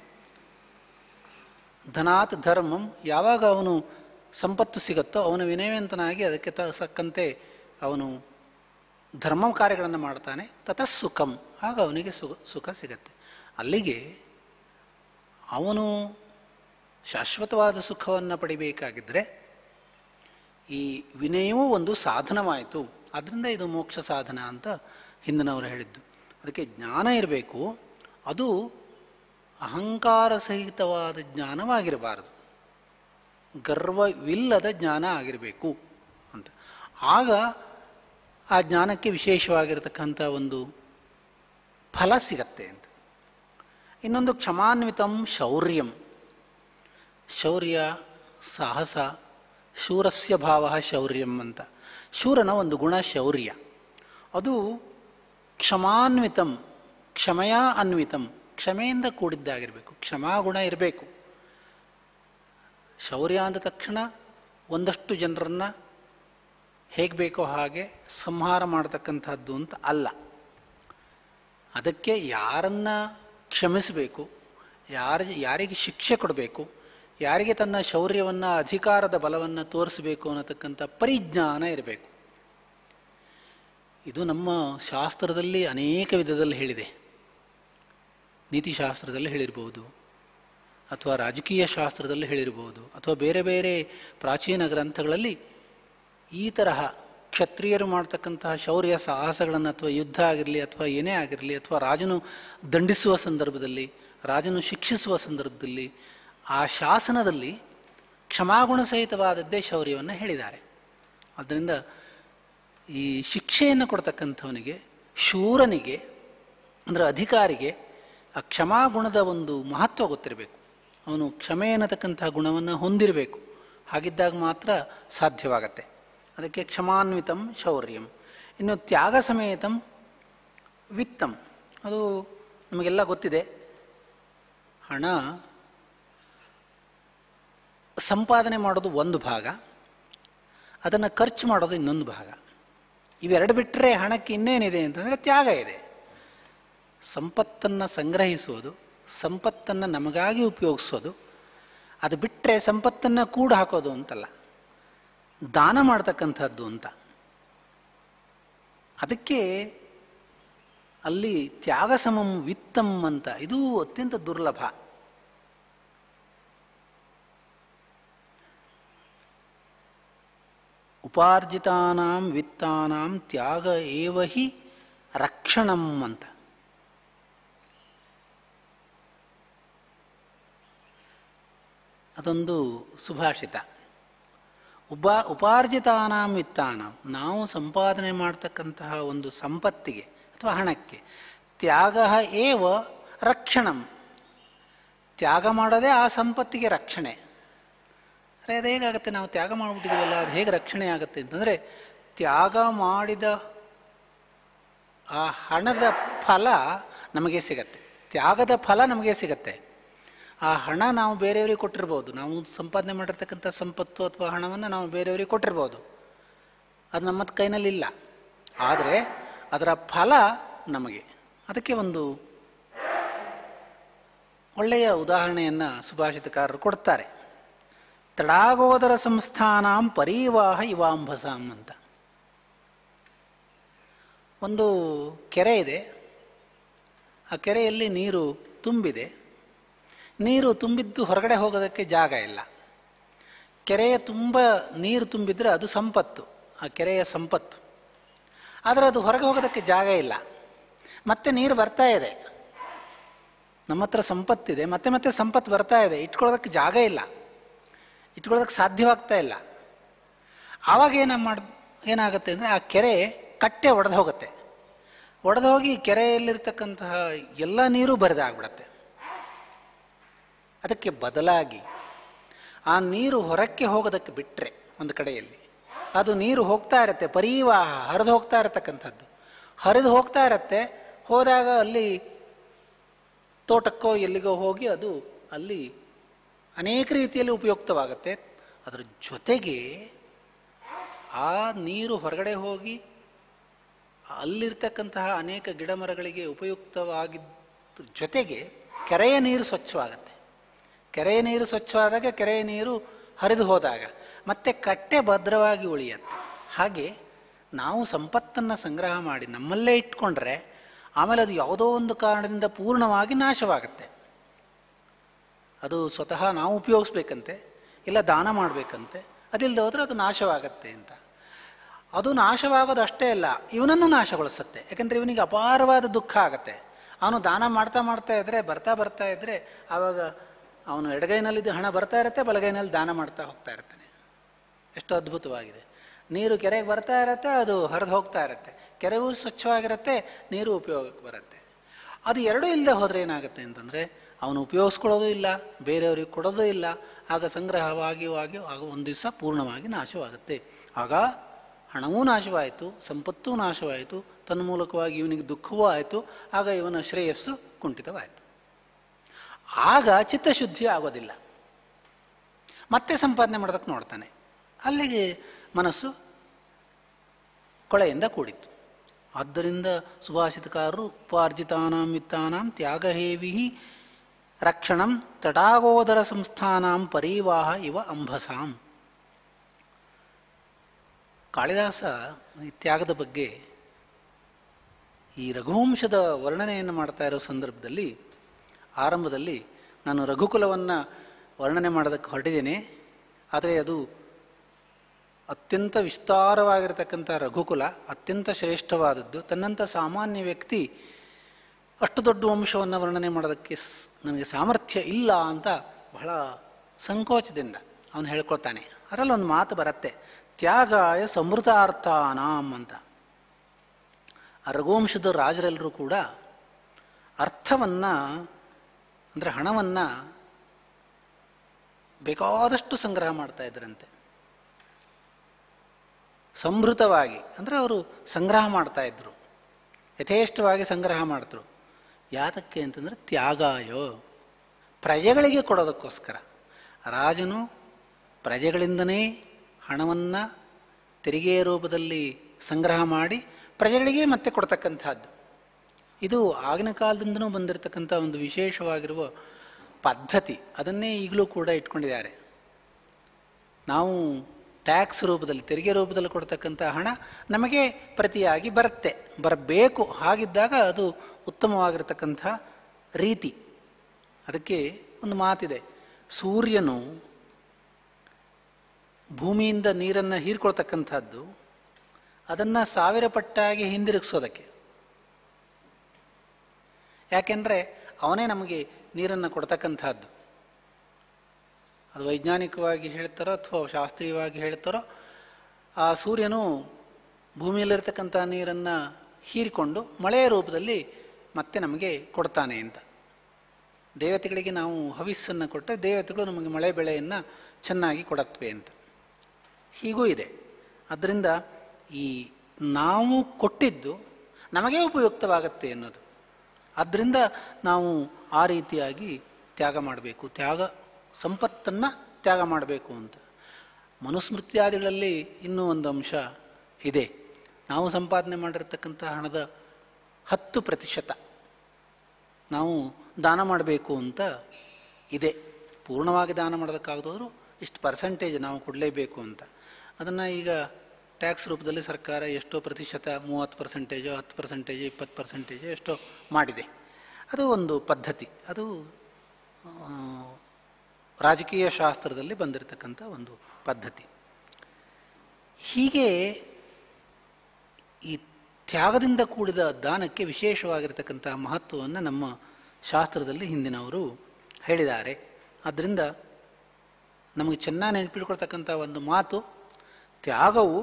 ಧನಾತ್ ಧರ್ಮಂ ಯಾವಾಗ ಅವನು ಸಂಪತ್ತು ಸಿಗುತ್ತೋ ಅವನು ವಿನಯವಂತನಾಗಿ ಅದಕ್ಕೆ ತಕ್ಕಂತೆ ಅವನು ಧರ್ಮ ಕಾರ್ಯಗಳನ್ನು ಮಾಡ್ತಾನೆ ತತಃ ಸುಖಂ ಆಗ ಅವನಿಗೆ ಸುಖ ಸುಖ ಸಿಗತ್ತೆ ಅಲ್ಲಿಗೆ ಅವನು ಶಾಶ್ವತವಾದ ಸುಖವನ್ನು ಪಡಿಬೇಕಾಗಿದ್ದರೆ ಈ ವಿನಯವೂ ಒಂದು ಸಾಧನವಾಯಿತು ಅದರಿಂದ ಇದು ಮೋಕ್ಷ ಸಾಧನ ಅಂತ ಹಿಂದಿನವರು ಹೇಳಿದ್ದು ಅದಕ್ಕೆ ಜ್ಞಾನ ಇರಬೇಕು ಅದು ಅಹಂಕಾರ ಸಹಿತವಾದ ಜ್ಞಾನವಾಗಿರಬಾರದು ಗರ್ವವಿಲ್ಲದ ಜ್ಞಾನ ಆಗಿರಬೇಕು ಅಂತ ಆಗ ಆ ಜ್ಞಾನಕ್ಕೆ ವಿಶೇಷವಾಗಿರತಕ್ಕಂಥ ಒಂದು ಫಲ ಸಿಗತ್ತೆ ಅಂತ ಇನ್ನೊಂದು ಕ್ಷಮಾನ್ವಿತಂ ಶೌರ್ಯಂ ಶೌರ್ಯ ಸಾಹಸ ಶೂರಸ್ಯ ಭಾವ ಶೌರ್ಯಂ ಅಂತ ಶೂರನ ಒಂದು ಗುಣ ಶೌರ್ಯ ಅದು ಕ್ಷಮಾನ್ವಿತಂ ಕ್ಷಮೆಯ ಅನ್ವಿತಂ ಕ್ಷಮೆಯಿಂದ ಕೂಡಿದ್ದಾಗಿರಬೇಕು ಕ್ಷಮಾಗುಣ ಇರಬೇಕು ಶೌರ್ಯ ಅಂದ ತಕ್ಷಣ ಒಂದಷ್ಟು ಜನರನ್ನು ಹೇಗೆ ಬೇಕೋ ಹಾಗೆ ಸಂಹಾರ ಮಾಡತಕ್ಕಂಥದ್ದು ಅಂತ ಅಲ್ಲ ಅದಕ್ಕೆ ಯಾರನ್ನು ಕ್ಷಮಿಸಬೇಕು ಯಾರ ಯಾರಿಗೆ ಶಿಕ್ಷೆ ಕೊಡಬೇಕು ಯಾರಿಗೆ ತನ್ನ ಶೌರ್ಯವನ್ನು ಅಧಿಕಾರದ ಬಲವನ್ನು ತೋರಿಸಬೇಕು ಅನ್ನತಕ್ಕಂಥ ಪರಿಜ್ಞಾನ ಇರಬೇಕು ಇದು ನಮ್ಮ ಶಾಸ್ತ್ರದಲ್ಲಿ ಅನೇಕ ವಿಧದಲ್ಲಿ ಹೇಳಿದೆ ನೀತಿಶಾಸ್ತ್ರದಲ್ಲಿ ಹೇಳಿರ್ಬೋದು ಅಥವಾ ರಾಜಕೀಯ ಶಾಸ್ತ್ರದಲ್ಲಿ ಹೇಳಿರ್ಬೋದು ಅಥವಾ ಬೇರೆ ಬೇರೆ ಪ್ರಾಚೀನ ಗ್ರಂಥಗಳಲ್ಲಿ ಈ ತರಹ ಕ್ಷತ್ರಿಯರು ಮಾಡ್ತಕ್ಕಂತಹ ಶೌರ್ಯ ಸಾಹಸಗಳನ್ನು ಅಥವಾ ಯುದ್ಧ ಆಗಿರಲಿ ಅಥವಾ ಏನೇ ಆಗಿರಲಿ ಅಥವಾ ರಾಜನು ದಂಡಿಸುವ ಸಂದರ್ಭದಲ್ಲಿ ರಾಜನು ಶಿಕ್ಷಿಸುವ ಸಂದರ್ಭದಲ್ಲಿ ಆ ಶಾಸನದಲ್ಲಿ ಕ್ಷಮಾಗುಣ ಸಹಿತವಾದದ್ದೇ ಶೌರ್ಯವನ್ನು ಹೇಳಿದ್ದಾರೆ ಆದ್ದರಿಂದ ಈ ಶಿಕ್ಷೆಯನ್ನು ಕೊಡ್ತಕ್ಕಂಥವನಿಗೆ ಶೂರನಿಗೆ ಅಂದರೆ ಅಧಿಕಾರಿಗೆ ಆ ಕ್ಷಮಾಗುಣದ ಒಂದು ಮಹತ್ವ ಗೊತ್ತಿರಬೇಕು ಅವನು ಕ್ಷಮೆ ಅನ್ನತಕ್ಕಂಥ ಗುಣವನ್ನು ಹೊಂದಿರಬೇಕು ಹಾಗಿದ್ದಾಗ ಮಾತ್ರ ಸಾಧ್ಯವಾಗತ್ತೆ ಅದಕ್ಕೆ ಕ್ಷಮಾನ್ವಿತಂ ಶೌರ್ಯಂ ಇನ್ನು ತ್ಯಾಗ ಸಮೇತಂ ವಿತ್ತಂ ಅದು ನಮಗೆಲ್ಲ ಗೊತ್ತಿದೆ ಹಣ ಸಂಪಾದನೆ ಮಾಡೋದು ಒಂದು ಭಾಗ ಅದನ್ನು ಖರ್ಚು ಮಾಡೋದು ಇನ್ನೊಂದು ಭಾಗ ಇವೆರಡು ಬಿಟ್ಟರೆ ಹಣಕ್ಕೆ ಇನ್ನೇನಿದೆ ಅಂತಂದರೆ ತ್ಯಾಗ ಇದೆ ಸಂಪತ್ತನ್ನು ಸಂಗ್ರಹಿಸೋದು ಸಂಪತ್ತನ್ನು ನಮಗಾಗಿ ಉಪಯೋಗಿಸೋದು ಅದು ಬಿಟ್ಟರೆ ಸಂಪತ್ತನ್ನು ಕೂಡ ಹಾಕೋದು ಅಂತಲ್ಲ ದಾನ ಮಾಡ್ತಕ್ಕಂಥದ್ದು ಅಂತ ಅದಕ್ಕೆ ಅಲ್ಲಿ ತ್ಯಾಗ ಸಮಂ ವಿತ್ತಂ ಅಂತ ಇದು ಅತ್ಯಂತ ದುರ್ಲಭ ಉಪಾರ್ಜಿತಾನಾಂ ವಿತ್ತಾನಾಂ ತ್ಯಾಗ ಏವ ಹಿ ರಕ್ಷಣಂ ಅಂತ ಅದೊಂದು ಸುಭಾಷಿತ ಉಪ ಉಪಾರ್ಜಿತಾನಾಂ ವಿತ್ತಾನಾಂ ನಾವು ಸಂಪಾದನೆ ಮಾಡ್ತಕ್ಕಂತಹ ಒಂದು ಸಂಪತ್ತಿಗೆ ಅಥವಾ ಹಣಕ್ಕೆ ತ್ಯಾಗ ಏವ ರಕ್ಷಣಂ ತ್ಯಾಗ ಮಾಡೋದೇ ಆ ಸಂಪತ್ತಿಗೆ ರಕ್ಷಣೆ ಅರೆ ಅದು ಹೇಗಾಗುತ್ತೆ ನಾವು ತ್ಯಾಗ ಮಾಡಿಬಿಟ್ಟಿದ್ದೀವಲ್ಲ ಅದು ಹೇಗೆ ರಕ್ಷಣೆ ಆಗುತ್ತೆ ಅಂತಂದರೆ ತ್ಯಾಗ ಮಾಡಿದ ಆ ಹಣದ ಫಲ ನಮಗೆ ಸಿಗತ್ತೆ ತ್ಯಾಗದ ಫಲ ನಮಗೆ ಸಿಗತ್ತೆ ಆ ಹಣ ನಾವು ಬೇರೆಯವರಿಗೆ ಕೊಟ್ಟಿರ್ಬೋದು ನಾವು ಸಂಪಾದನೆ ಮಾಡಿರ್ತಕ್ಕಂಥ ಸಂಪತ್ತು ಅಥವಾ ಹಣವನ್ನು ನಾವು ಬೇರೆಯವರಿಗೆ ಕೊಟ್ಟಿರ್ಬೋದು ಅದು ನಮ್ಮ ಕೈನಲ್ಲಿಲ್ಲ ಆದರೆ ಅದರ ಫಲ ನಮಗೆ ಅದಕ್ಕೆ ಒಂದು ಒಳ್ಳೆಯ ಉದಾಹರಣೆಯನ್ನು ಸುಭಾಷಿತಕಾರರು ಕೊಡ್ತಾರೆ ತಡಾಗೋದರ ಸಂಸ್ಥಾನಾಂ ಪರಿವಾಹ ಇವಾಂಭಸಾಂ ಅಂತ ಒಂದು ಕೆರೆ ಇದೆ ಆ ಕೆರೆಯಲ್ಲಿ ನೀರು ತುಂಬಿದೆ ನೀರು ತುಂಬಿದ್ದು ಹೊರಗಡೆ ಹೋಗೋದಕ್ಕೆ ಜಾಗ ಇಲ್ಲ ಕೆರೆಯ ತುಂಬ ನೀರು ತುಂಬಿದರೆ ಅದು ಸಂಪತ್ತು ಆ ಕೆರೆಯ ಸಂಪತ್ತು ಆದರೆ ಅದು ಹೊರಗೆ ಹೋಗೋದಕ್ಕೆ ಜಾಗ ಇಲ್ಲ ಮತ್ತೆ ನೀರು ಬರ್ತಾ ಇದೆ ನಮ್ಮ ಹತ್ರ ಸಂಪತ್ತಿದೆ ಮತ್ತೆ ಮತ್ತೆ ಸಂಪತ್ತು ಬರ್ತಾ ಇದೆ ಇಟ್ಕೊಳ್ಳೋದಕ್ಕೆ ಜಾಗ ಇಲ್ಲ ಇಟ್ಕೊಳ್ಳೋದಕ್ಕೆ ಸಾಧ್ಯವಾಗ್ತಾ ಇಲ್ಲ ಆವಾಗ ಏನ ಮಾಡಿ ಏನಾಗುತ್ತೆ ಅಂದರೆ ಆ ಕೆರೆ ಕಟ್ಟೆ ಒಡೆದು ಹೋಗುತ್ತೆ ಒಡೆದು ಹೋಗಿ ಕೆರೆಯಲ್ಲಿರ್ತಕ್ಕಂತಹ ಎಲ್ಲ ನೀರು ಬರಿದಾಗ್ಬಿಡತ್ತೆ ಅದಕ್ಕೆ ಬದಲಾಗಿ ಆ ನೀರು ಹೊರಕ್ಕೆ ಹೋಗೋದಕ್ಕೆ ಬಿಟ್ಟರೆ ಒಂದು ಕಡೆಯಲ್ಲಿ ಅದು ನೀರು ಹೋಗ್ತಾ ಇರುತ್ತೆ ಪರಿವಾಹ ಹರಿದು ಹೋಗ್ತಾ ಇರತಕ್ಕಂಥದ್ದು ಹರಿದು ಹೋಗ್ತಾ ಇರತ್ತೆ ಹೋದಾಗ ಅಲ್ಲಿ ತೋಟಕ್ಕೋ ಎಲ್ಲಿಗೋ ಹೋಗಿ ಅದು ಅಲ್ಲಿ ಅನೇಕ ರೀತಿಯಲ್ಲಿ ಉಪಯುಕ್ತವಾಗುತ್ತೆ ಅದರ ಜೊತೆಗೆ ಆ ನೀರು ಹೊರಗಡೆ ಹೋಗಿ ಅಲ್ಲಿರ್ತಕ್ಕಂತಹ ಅನೇಕ ಗಿಡ ಮರಗಳಿಗೆ ಉಪಯುಕ್ತವಾಗಿದ್ದ ಜೊತೆಗೆ ಕೆರೆಯ ನೀರು ಸ್ವಚ್ಛವಾಗತ್ತೆ ಕೆರೆಯ ನೀರು ಸ್ವಚ್ಛವಾದಾಗ ಕೆರೆಯ ನೀರು ಹರಿದು ಹೋದಾಗ ಮತ್ತೆ ಕಟ್ಟೆ ಭದ್ರವಾಗಿ ಉಳಿಯತ್ತೆ ಹಾಗೆ ನಾವು ಸಂಪತ್ತನ್ನು ಸಂಗ್ರಹ ಮಾಡಿ ನಮ್ಮಲ್ಲೇ ಇಟ್ಕೊಂಡ್ರೆ ಆಮೇಲೆ ಅದು ಯಾವುದೋ ಒಂದು ಕಾರಣದಿಂದ ಪೂರ್ಣವಾಗಿ ನಾಶವಾಗತ್ತೆ ಅದು ಸ್ವತಃ ನಾವು ಉಪಯೋಗಿಸ್ಬೇಕಂತೆ ಇಲ್ಲ ದಾನ ಮಾಡಬೇಕಂತೆ ಅದಿಲ್ಲದೆ ಹೋದರೆ ಅದು ನಾಶವಾಗತ್ತೆ ಅಂತ ಅದು ನಾಶವಾಗೋದು ಅಷ್ಟೇ ಅಲ್ಲ ಇವನನ್ನು ನಾಶಗೊಳಿಸುತ್ತೆ ಯಾಕಂದರೆ ಇವನಿಗೆ ಅಪಾರವಾದ ದುಃಖ ಆಗತ್ತೆ ಅವನು ದಾನ ಮಾಡ್ತಾ ಮಾಡ್ತಾ ಇದ್ದರೆ ಬರ್ತಾ ಬರ್ತಾ ಇದ್ದರೆ ಆವಾಗ ಅವನು ಎಡಗೈನಲ್ಲಿದ್ದು ಹಣ ಬರ್ತಾ ಇರುತ್ತೆ ಬಲಗೈನಲ್ಲಿ ದಾನ ಮಾಡ್ತಾ ಹೋಗ್ತಾ ಇರ್ತಾನೆ ಎಷ್ಟು ಅದ್ಭುತವಾಗಿದೆ ನೀರು ಕೆರೆಗೆ ಬರ್ತಾ ಇರುತ್ತೆ ಅದು ಹರಿದು ಹೋಗ್ತಾ ಇರುತ್ತೆ ಕೆರೆಗೂ ಸ್ವಚ್ಛವಾಗಿರುತ್ತೆ ನೀರು ಉಪಯೋಗಕ್ಕೆ ಬರುತ್ತೆ ಅದು ಎರಡೂ ಇಲ್ಲದೆ ಹೋದರೆ ಏನಾಗುತ್ತೆ ಅಂತಂದರೆ ಅವನು ಉಪಯೋಗಿಸ್ಕೊಳ್ಳೋದು ಇಲ್ಲ ಬೇರೆಯವ್ರಿಗೆ ಕೊಡೋದು ಇಲ್ಲ ಆಗ ಸಂಗ್ರಹವಾಗಿ ವಾಗಿ ಆಗ ಒಂದು ದಿವಸ ಪೂರ್ಣವಾಗಿ ನಾಶವಾಗುತ್ತೆ ಆಗ ಹಣವೂ ನಾಶವಾಯಿತು ಸಂಪತ್ತೂ ನಾಶವಾಯಿತು ತನ್ಮೂಲಕವಾಗಿ ಇವನಿಗೆ ದುಃಖವೂ ಆಯಿತು ಆಗ ಇವನ ಶ್ರೇಯಸ್ಸು ಕುಂಠಿತವಾಯಿತು ಆಗ ಚಿತ್ತಶುದ್ಧಿ ಆಗೋದಿಲ್ಲ ಮತ್ತೆ ಸಂಪಾದನೆ ಮಾಡೋದಕ್ಕೆ ನೋಡ್ತಾನೆ ಅಲ್ಲಿಗೆ ಮನಸ್ಸು ಕೊಳೆಯಿಂದ ಕೂಡಿತ್ತು ಆದ್ದರಿಂದ ಸುಭಾಷಿತಕಾರರು ಉಪಾರ್ಜಿತಾನಾಂ ವಿತ್ತಾನಾಂ ತ್ಯಾಗಹೇವಿ ರಕ್ಷಣಂ ತಟಾಗೋದರ ಸಂಸ್ಥಾನಾಂ ಪರಿವಾಹ ಇವ ಅಂಬಸಾಂ ಕಾಳಿದಾಸ ಈ ತ್ಯಾಗದ ಬಗ್ಗೆ ಈ ರಘುವಂಶದ ವರ್ಣನೆಯನ್ನು ಮಾಡ್ತಾ ಇರೋ ಸಂದರ್ಭದಲ್ಲಿ ಆರಂಭದಲ್ಲಿ ನಾನು ರಘುಕುಲವನ್ನು ವರ್ಣನೆ ಮಾಡೋದಕ್ಕೆ ಹೊರಟಿದ್ದೇನೆ ಆದರೆ ಅದು ಅತ್ಯಂತ ವಿಸ್ತಾರವಾಗಿರತಕ್ಕಂಥ ರಘುಕುಲ ಅತ್ಯಂತ ಶ್ರೇಷ್ಠವಾದದ್ದು ತನ್ನಂಥ ಸಾಮಾನ್ಯ ವ್ಯಕ್ತಿ ಅಷ್ಟು ದೊಡ್ಡ ವಂಶವನ್ನು ವರ್ಣನೆ ಮಾಡೋದಕ್ಕೆ ಸ್- ನನಗೆ ಸಾಮರ್ಥ್ಯ ಇಲ್ಲ ಅಂತ ಬಹಳ ಸಂಕೋಚದಿಂದ ಅವನು ಹೇಳ್ಕೊಳ್ತಾನೆ ಅದರಲ್ಲಿ ಒಂದು ಮಾತು ಬರುತ್ತೆ ತ್ಯಾಗಾಯ ಸಮೃದ್ಧಾರ್ಥಾನಾಂ ಅಂತ ಆ ರಘುವಂಶದ ರಾಜರೆಲ್ಲರೂ ಕೂಡ ಅರ್ಥವನ್ನು ಅಂದರೆ ಹಣವನ್ನು ಬೇಕಾದಷ್ಟು ಸಂಗ್ರಹ ಮಾಡ್ತಾ ಇದ್ರಂತೆ ಸಂಭೃತವಾಗಿ ಅಂದರೆ ಅವರು ಸಂಗ್ರಹ ಮಾಡ್ತಾ ಇದ್ರು ಯಥೇಷ್ಟವಾಗಿ ಸಂಗ್ರಹ ಮಾಡ್ತರು ಯಾತಕ್ಕೆ ಅಂತಂದರೆ ತ್ಯಾಗಾಯೋ ಪ್ರಜೆಗಳಿಗೆ ಕೊಡೋದಕ್ಕೋಸ್ಕರ ರಾಜನು ಪ್ರಜೆಗಳಿಂದನೇ ಹಣವನ್ನು ತೆರಿಗೆಯ ರೂಪದಲ್ಲಿ ಸಂಗ್ರಹ ಮಾಡಿ ಪ್ರಜೆಗಳಿಗೆ ಮತ್ತೆ ಕೊಡ್ತಕ್ಕಂಥದ್ದು ಇದು ಆಗಿನ ಕಾಲದಿಂದನೂ ಬಂದಿರತಕ್ಕಂಥ ಒಂದು ವಿಶೇಷವಾಗಿರುವ ಪದ್ಧತಿ ಅದನ್ನೇ ಈಗಲೂ ಕೂಡ ಇಟ್ಕೊಂಡಿದ್ದಾರೆ ನಾವು ಟ್ಯಾಕ್ಸ್ ರೂಪದಲ್ಲಿ ತೆರಿಗೆ ರೂಪದಲ್ಲಿ ಕೊಡ್ತಕ್ಕಂಥ ಹಣ ನಮಗೆ ಪ್ರತಿಯಾಗಿ ಬರುತ್ತೆ ಬರಬೇಕು ಹಾಗಿದ್ದಾಗ ಅದು ಉತ್ತಮವಾಗಿರತಕ್ಕಂಥ ರೀತಿ ಅದಕ್ಕೆ ಒಂದು ಮಾತಿದೆ ಸೂರ್ಯನು ಭೂಮಿಯಿಂದ ನೀರನ್ನು ಹೀರ್ಕೊಳ್ತಕ್ಕಂಥದ್ದು ಅದನ್ನು ಸಾವಿರ ಪಟ್ಟಾಗಿ ಹಿಂದಿರುಗಿಸೋದಕ್ಕೆ ಯಾಕೆಂದರೆ ಅವನೇ ನಮಗೆ ನೀರನ್ನು ಕೊಡ್ತಕ್ಕಂಥದ್ದು ಅದು ವೈಜ್ಞಾನಿಕವಾಗಿ ಹೇಳ್ತಾರೋ ಅಥವಾ ಶಾಸ್ತ್ರೀಯವಾಗಿ ಹೇಳ್ತಾರೋ ಆ ಸೂರ್ಯನು ಭೂಮಿಯಲ್ಲಿರ್ತಕ್ಕಂಥ ನೀರನ್ನು ಹೀರಿಕೊಂಡು ಮಳೆಯ ರೂಪದಲ್ಲಿ ಮತ್ತೆ ನಮಗೆ ಕೊಡ್ತಾನೆ ಅಂತ ದೇವತೆಗಳಿಗೆ ನಾವು ಹವಿಸ್ಸನ್ನು ಕೊಟ್ಟರೆ ದೇವತೆಗಳು ನಮಗೆ ಮಳೆ ಬೆಳೆಯನ್ನು ಚೆನ್ನಾಗಿ ಕೊಡತ್ವೆ ಅಂತ ಹೀಗೂ ಇದೆ ಅದರಿಂದ ಈ ನಾವು ಕೊಟ್ಟಿದ್ದು ನಮಗೆ ಉಪಯುಕ್ತವಾಗತ್ತೆ ಅನ್ನೋದು ಆದ್ದರಿಂದ ನಾವು ಆ ರೀತಿಯಾಗಿ ತ್ಯಾಗ ಮಾಡಬೇಕು ತ್ಯಾಗ ಸಂಪತ್ತನ್ನು ತ್ಯಾಗ ಮಾಡಬೇಕು ಅಂತ ಮನುಸ್ಮೃತ್ಯಾದಿಗಳಲ್ಲಿ ಇನ್ನೂ ಒಂದು ಅಂಶ ಇದೆ ನಾವು ಸಂಪಾದನೆ ಮಾಡಿರ್ತಕ್ಕಂಥ ಹಣದ ಹತ್ತು ಪ್ರತಿಶತ ನಾವು ದಾನ ಮಾಡಬೇಕು ಅಂತ ಇದೆ ಪೂರ್ಣವಾಗಿ ದಾನ ಮಾಡೋದಕ್ಕಾಗದೋದ್ರು ಇಷ್ಟು ಪರ್ಸೆಂಟೇಜ್ ನಾವು ಕೊಡಲೇಬೇಕು ಅಂತ ಅದನ್ನು ಈಗ ಟ್ಯಾಕ್ಸ್ ರೂಪದಲ್ಲಿ ಸರ್ಕಾರ ಎಷ್ಟೋ ಪ್ರತಿಶತ ಮೂವತ್ತು ಪರ್ಸೆಂಟೇಜು ಹತ್ತು ಪರ್ಸೆಂಟೇಜು ಇಪ್ಪತ್ತು ಪರ್ಸೆಂಟೇಜು ಎಷ್ಟೋ ಮಾಡಿದೆ ಅದು ಒಂದು ಪದ್ಧತಿ ಅದು ಆ, ರಾಜಕೀಯ ಶಾಸ್ತ್ರದಲ್ಲಿ ಬಂದಿರತಕ್ಕಂಥ ಒಂದು ಪದ್ಧತಿ ಹೀಗೆ ಈ ತ್ಯಾಗದಿಂದ ಕೂಡಿದ ದಾನಕ್ಕೆ ವಿಶೇಷವಾಗಿರತಕ್ಕಂಥ ಮಹತ್ವವನ್ನು ನಮ್ಮ ಶಾಸ್ತ್ರದಲ್ಲಿ ಹಿಂದಿನವರು ಹೇಳಿದ್ದಾರೆ ಆದ್ದರಿಂದ ನಮಗೆ ಚೆನ್ನಾಗಿ ನೆನಪಿಟ್ಕೊಳ್ತಕ್ಕಂಥ ಒಂದು ಮಾತು ತ್ಯಾಗವು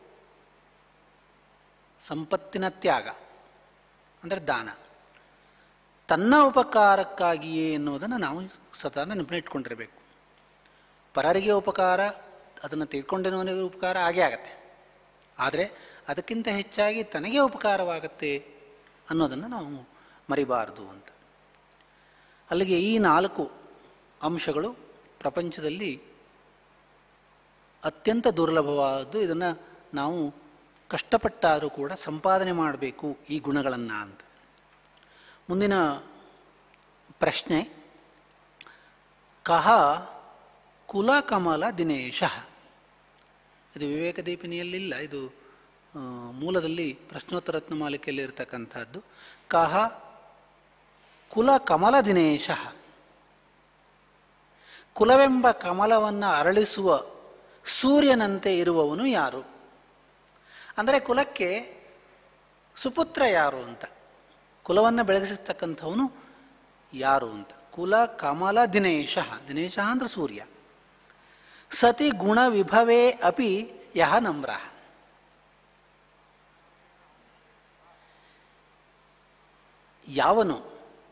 ಸಂಪತ್ತಿನ ತ್ಯಾಗ ಅಂದರೆ ದಾನ ತನ್ನ ಉಪಕಾರಕ್ಕಾಗಿಯೇ ಎನ್ನುವುದನ್ನು ನಾವು ಸದಾ ನೆನಪಿಟ್ಕೊಂಡಿರಬೇಕು ಪರರಿಗೆ ಉಪಕಾರ ಅದನ್ನು ತಿಳ್ಕೊಂಡಿರುವವನಿಗೆ ಉಪಕಾರ ಆಗೇ ಆಗತ್ತೆ ಆದರೆ ಅದಕ್ಕಿಂತ ಹೆಚ್ಚಾಗಿ ತನಗೆ ಉಪಕಾರವಾಗತ್ತೆ ಅನ್ನೋದನ್ನು ನಾವು ಮರಿಬಾರದು ಅಂತ ಅಲ್ಲಿಗೆ ಈ ನಾಲ್ಕು ಅಂಶಗಳು ಪ್ರಪಂಚದಲ್ಲಿ ಅತ್ಯಂತ ದುರ್ಲಭವಾದದ್ದು ಇದನ್ನು ನಾವು ಕಷ್ಟಪಟ್ಟಾದರೂ ಕೂಡ ಸಂಪಾದನೆ ಮಾಡಬೇಕು ಈ ಗುಣಗಳನ್ನು ಅಂತ ಮುಂದಿನ ಪ್ರಶ್ನೆ ಕಹ ಕುಲಕಮಲ ದಿನೇಶ ಇದು ವಿವೇಕ ದೀಪಿನಿಯಲ್ಲಿಲ್ಲ ಇದು ಆ, ಮೂಲದಲ್ಲಿ ಪ್ರಶ್ನೋತ್ತರತ್ನ ಮಾಲಿಕೆಯಲ್ಲಿ ಇರತಕ್ಕಂಥದ್ದು ಕಹ ಕುಲ ಕಮಲ ದಿನೇಶ ಕುಲವೆಂಬ ಕಮಲವನ್ನು ಅರಳಿಸುವ ಸೂರ್ಯನಂತೆ ಇರುವವನು ಯಾರು ಅಂದರೆ ಕುಲಕ್ಕೆ ಸುಪುತ್ರ ಯಾರು ಅಂತ ಕುಲವನ್ನು ಬೆಳಗಿಸ್ತಕ್ಕಂಥವನು ಯಾರು ಅಂತ ಕುಲ ಕಮಲ ದಿನೇಶ ದಿನೇಶ ಅಂದ್ರೆ ಸೂರ್ಯ ಸತಿ ಗುಣ ವಿಭವೇ ಅಪಿ ಯಹ ನಮ್ರ ಯಾವನು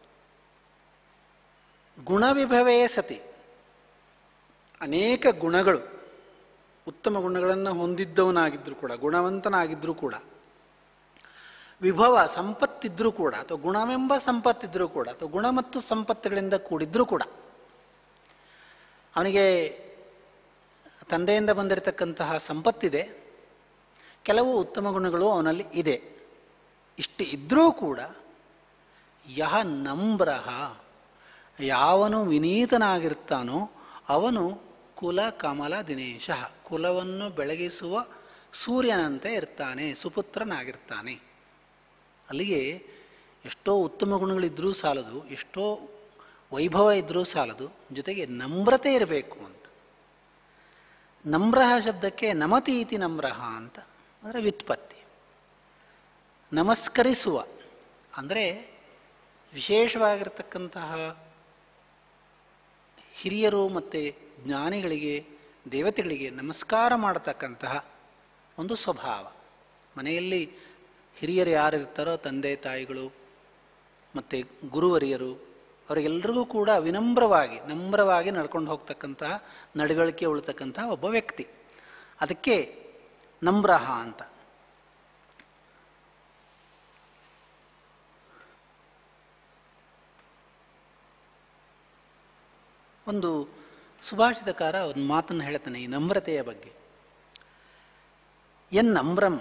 ಗುಣವಿಭವೇ ಸತಿ ಅನೇಕ ಗುಣಗಳು ಉತ್ತಮ ಗುಣಗಳನ್ನು ಹೊಂದಿದ್ದವನಾಗಿದ್ದರೂ ಕೂಡ ಗುಣವಂತನಾಗಿದ್ದರೂ ಕೂಡ ವಿಭವ ಸಂಪತ್ತಿದ್ರೂ ಕೂಡ ಅಥವಾ ಗುಣವೆಂಬ ಸಂಪತ್ತಿದ್ರೂ ಕೂಡ ಅಥವಾ ಗುಣ ಮತ್ತು ಸಂಪತ್ತುಗಳಿಂದ ಕೂಡಿದ್ರೂ ಕೂಡ ಅವನಿಗೆ ತಂದೆಯಿಂದ ಬಂದಿರತಕ್ಕಂತಹ ಸಂಪತ್ತಿದೆ ಕೆಲವು ಉತ್ತಮ ಗುಣಗಳು ಅವನಲ್ಲಿ ಇದೆ ಇಷ್ಟು ಇದ್ದರೂ ಕೂಡ ಯಹ ನಮ್ರಹ ಯಾವನು ವಿನೀತನಾಗಿರ್ತಾನೋ ಅವನು ಕುಲ ಕಮಲ ದಿನೇಶ ಕುಲವನ್ನು ಬೆಳಗಿಸುವ ಸೂರ್ಯನಂತೆ ಇರ್ತಾನೆ ಸುಪುತ್ರನಾಗಿರ್ತಾನೆ ಅಲ್ಲಿಗೆ ಎಷ್ಟೋ ಉತ್ತಮ ಗುಣಗಳಿದ್ದರೂ ಸಾಲದು ಎಷ್ಟೋ ವೈಭವ ಇದ್ದರೂ ಸಾಲದು ಜೊತೆಗೆ ನಮ್ರತೆ ಇರಬೇಕು ಅಂತ ನಮ್ರಹ ಶಬ್ದಕ್ಕೆ ನಮತಿ ಇತಿ ನಮ್ರಹ ಅಂತ ಅಂದರೆ ವ್ಯುತ್ಪತ್ತಿ ನಮಸ್ಕರಿಸುವ ಅಂದರೆ ವಿಶೇಷವಾಗಿರ್ತಕ್ಕಂತಹ ಹಿರಿಯರು ಮತ್ತು ಜ್ಞಾನಿಗಳಿಗೆ ದೇವತೆಗಳಿಗೆ ನಮಸ್ಕಾರ ಮಾಡತಕ್ಕಂತಹ ಒಂದು ಸ್ವಭಾವ ಮನೆಯಲ್ಲಿ ಹಿರಿಯರು ಯಾರಿರ್ತಾರೋ ತಂದೆ ತಾಯಿಗಳು ಮತ್ತು ಗುರುವರಿಯರು ಅವರಿಗೆಲ್ಲರಿಗೂ ಕೂಡ ವಿನಮ್ರವಾಗಿ ನಮ್ರವಾಗಿ ನಡ್ಕೊಂಡು ಹೋಗ್ತಕ್ಕಂತಹ ನಡವಳಿಕೆ ಉಳ್ತಕ್ಕಂತಹ ಒಬ್ಬ ವ್ಯಕ್ತಿ ಅದಕ್ಕೆ ನಮ್ರಹ ಅಂತ ಒಂದು ಸುಭಾಷಿತಕಾರ ಒಂದು ಮಾತನ್ನು ಹೇಳ್ತಾನೆ ಈ ನಮ್ರತೆಯ ಬಗ್ಗೆ ಎನ್ ನಮ್ರಂ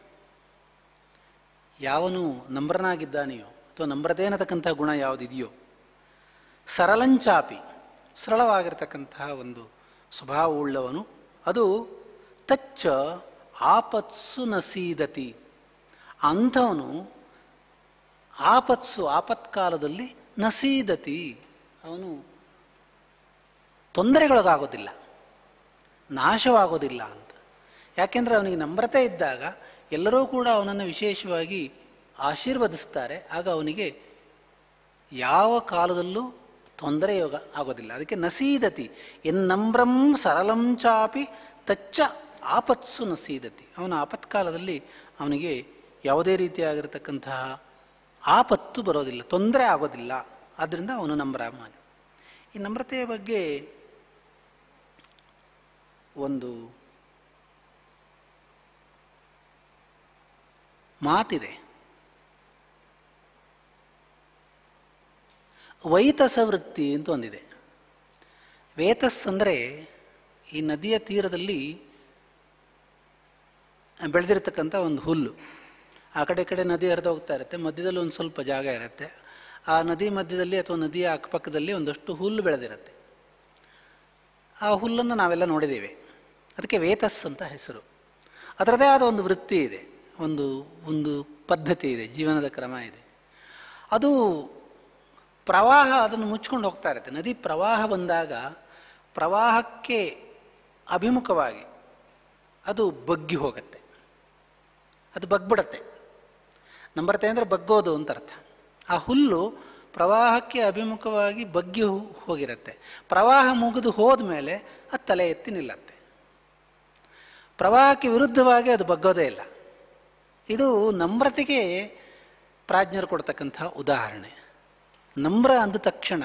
ಯಾವನು ನಮ್ರನಾಗಿದ್ದಾನೆಯೋ ಅಥವಾ ನಮ್ರತೆ ಅನ್ನತಕ್ಕಂತಹ ಗುಣ ಯಾವುದಿದೆಯೋ ಸರಳಂಚಾಪಿ ಸರಳವಾಗಿರ್ತಕ್ಕಂತಹ ಒಂದು ಸ್ವಭಾವವುಳ್ಳವನು ಅದು ತಚ್ಚ ಆಪತ್ಸು ನಸೀದತಿ ಅಂಥವನು ಆಪತ್ಸು ಆಪತ್ಕಾಲದಲ್ಲಿ ನಸೀದತಿ ಅವನು ತೊಂದರೆಗೊಳಗಾಗೋದಿಲ್ಲ ನಾಶವಾಗೋದಿಲ್ಲ ಅಂತ ಯಾಕೆಂದರೆ ಅವನಿಗೆ ನಮ್ರತೆ ಇದ್ದಾಗ ಎಲ್ಲರೂ ಕೂಡ ಅವನನ್ನು ವಿಶೇಷವಾಗಿ ಆಶೀರ್ವದಿಸ್ತಾರೆ ಆಗ ಅವನಿಗೆ ಯಾವ ಕಾಲದಲ್ಲೂ ತೊಂದರೆ ಯೋಗ ಆಗೋದಿಲ್ಲ ಅದಕ್ಕೆ ನಸೀದತಿ ಎನ್ನಮ್ರಂ ಸರಳಂ ಚಾಪಿ ತಚ್ಚ ಆಪತ್ಸು ನಸೀದತಿ ಅವನ ಆಪತ್ಕಾಲದಲ್ಲಿ ಅವನಿಗೆ ಯಾವುದೇ ರೀತಿಯಾಗಿರತಕ್ಕಂತಹ ಆಪತ್ತು ಬರೋದಿಲ್ಲ ತೊಂದರೆ ಆಗೋದಿಲ್ಲ ಆದ್ದರಿಂದ ಅವನು ನಮ್ರ ಈ ನಮ್ರತೆಯ ಬಗ್ಗೆ ಒಂದು ಮಾತಿದೆ ವೈತಸ ವೃತ್ತಿ ಅಂತ ಒಂದಿದೆ ವೇತಸ್ ಅಂದರೆ ಈ ನದಿಯ ತೀರದಲ್ಲಿ ಬೆಳೆದಿರತಕ್ಕಂಥ ಒಂದು ಹುಲ್ಲು ಆ ಕಡೆ ಈ ಕಡೆ ನದಿ ಹರಿದು ಹೋಗ್ತಾ ಇರುತ್ತೆ ಮಧ್ಯದಲ್ಲಿ ಒಂದು ಸ್ವಲ್ಪ ಜಾಗ ಇರುತ್ತೆ ಆ ನದಿ ಮಧ್ಯದಲ್ಲಿ ಅಥವಾ ನದಿಯ ಅಕ್ಕಪಕ್ಕದಲ್ಲಿ ಒಂದಷ್ಟು ಹುಲ್ಲು ಬೆಳೆದಿರುತ್ತೆ ಆ ಹುಲ್ಲನ್ನು ನಾವೆಲ್ಲ ನೋಡಿದ್ದೇವೆ ಅದಕ್ಕೆ ವೇತಸ್ ಅಂತ ಹೆಸರು ಅದರದೇ ಆದ ಒಂದು ವೃತ್ತಿ ಇದೆ ಒಂದು ಒಂದು ಪದ್ಧತಿ ಇದೆ ಜೀವನದ ಕ್ರಮ ಇದೆ ಅದು ಪ್ರವಾಹ ಅದನ್ನು ಮುಚ್ಕೊಂಡು ಹೋಗ್ತಾ ಇರುತ್ತೆ ನದಿ ಪ್ರವಾಹ ಬಂದಾಗ ಪ್ರವಾಹಕ್ಕೆ ಅಭಿಮುಖವಾಗಿ ಅದು ಬಗ್ಗಿ ಹೋಗುತ್ತೆ ಅದು ಬಗ್ಬಿಡತ್ತೆ ನಂಬರತೆ ಅಂದರೆ ಬಗ್ಗೋದು ಅಂತ ಅರ್ಥ ಆ ಹುಲ್ಲು ಪ್ರವಾಹಕ್ಕೆ ಅಭಿಮುಖವಾಗಿ ಬಗ್ಗಿ ಹೋಗಿರುತ್ತೆ ಪ್ರವಾಹ ಮುಗಿದು ಹೋದ ಮೇಲೆ ಅದು ತಲೆ ಎತ್ತಿ ನಿಲ್ಲತ್ತೆ ಪ್ರವಾಹಕ್ಕೆ ವಿರುದ್ಧವಾಗಿ ಅದು ಬಗ್ಗೋದೇ ಇಲ್ಲ ಇದು ನಮ್ರತೆಗೆ ಪ್ರಾಜ್ಞರು ಕೊಡ್ತಕ್ಕಂಥ ಉದಾಹರಣೆ ನಮ್ರ ಅಂದ ತಕ್ಷಣ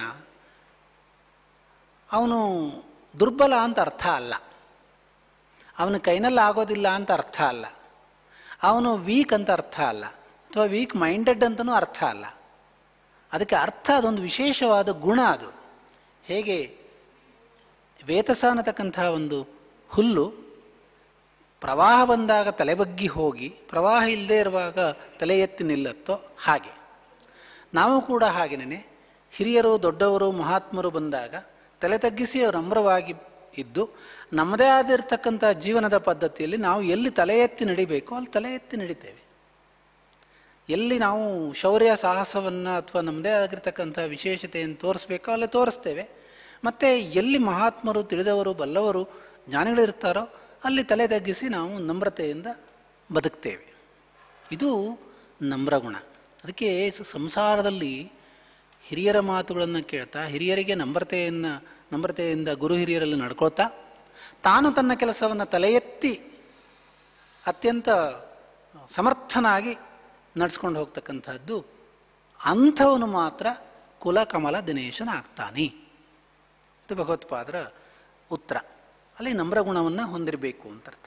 ಅವನು ದುರ್ಬಲ ಅಂತ ಅರ್ಥ ಅಲ್ಲ ಅವನ ಕೈನಲ್ಲಿ ಆಗೋದಿಲ್ಲ ಅಂತ ಅರ್ಥ ಅಲ್ಲ ಅವನು ವೀಕ್ ಅಂತ ಅರ್ಥ ಅಲ್ಲ ಅಥವಾ ವೀಕ್ ಮೈಂಡೆಡ್ ಅಂತಲೂ ಅರ್ಥ ಅಲ್ಲ ಅದಕ್ಕೆ ಅರ್ಥ ಅದೊಂದು ವಿಶೇಷವಾದ ಗುಣ ಅದು ಹೇಗೆ ವೇತಸ ಅನ್ನತಕ್ಕಂತಹ ಒಂದು ಹುಲ್ಲು ಪ್ರವಾಹ ಬಂದಾಗ ತಲೆಬಗ್ಗಿ ಹೋಗಿ ಪ್ರವಾಹ ಇಲ್ಲದೆ ಇರುವಾಗ ತಲೆ ಎತ್ತಿ ನಿಲ್ಲತ್ತೋ ಹಾಗೆ ನಾವು ಕೂಡ ಹಾಗೆಯೇ ಹಿರಿಯರು ದೊಡ್ಡವರು ಮಹಾತ್ಮರು ಬಂದಾಗ ತಲೆ ತಗ್ಗಿಸಿ ಅವರು ನಮ್ರವಾಗಿ ಇದ್ದು ನಮ್ಮದೇ ಆಗಿರ್ತಕ್ಕಂಥ ಜೀವನದ ಪದ್ಧತಿಯಲ್ಲಿ ನಾವು ಎಲ್ಲಿ ತಲೆ ಎತ್ತಿ ನಡಿಬೇಕೋ ಅಲ್ಲಿ ತಲೆ ಎತ್ತಿ ನಡಿತೇವೆ ಎಲ್ಲಿ ನಾವು ಶೌರ್ಯ ಸಾಹಸವನ್ನು ಅಥವಾ ನಮ್ಮದೇ ಆಗಿರ್ತಕ್ಕಂಥ ವಿಶೇಷತೆಯನ್ನು ತೋರಿಸ್ಬೇಕೋ ಅಲ್ಲಿ ತೋರಿಸ್ತೇವೆ ಮತ್ತು ಎಲ್ಲಿ ಮಹಾತ್ಮರು ತಿಳಿದವರು ಬಲ್ಲವರು ಜ್ಞಾನಿಗಳಿರ್ತಾರೋ ಅಲ್ಲಿ ತಲೆ ತಗ್ಗಿಸಿ ನಾವು ನಮ್ರತೆಯಿಂದ ಬದುಕ್ತೇವೆ ಇದು ನಮ್ರ ಗುಣ ಅದಕ್ಕೆ ಸ- ಸಂಸಾರದಲ್ಲಿ ಹಿರಿಯರ ಮಾತುಗಳನ್ನು ಕೇಳ್ತಾ ಹಿರಿಯರಿಗೆ ನಂಬರ್ತೆಯನ್ನು ನಂಬರ್ತೆಯಿಂದ ಗುರು ಹಿರಿಯರಲ್ಲಿ ನಡ್ಕೊಳ್ತಾ ತಾನು ತನ್ನ ಕೆಲಸವನ್ನು ತಲೆ ಎತ್ತಿ ಅತ್ಯಂತ ಸಮರ್ಥನಾಗಿ ನಡೆಸ್ಕೊಂಡು ಹೋಗ್ತಕ್ಕಂಥದ್ದು ಅಂಥವನು ಮಾತ್ರ ಕುಲಕಮಲ ದಿನೇಶನಾಗ್ತಾನೆ ಇದು ಭಗವತ್ಪಾದರ ಉತ್ತರ ಅಲ್ಲಿ ನಮ್ರ ಗುಣವನ್ನು ಹೊಂದಿರಬೇಕು ಅಂತ ಅರ್ಥ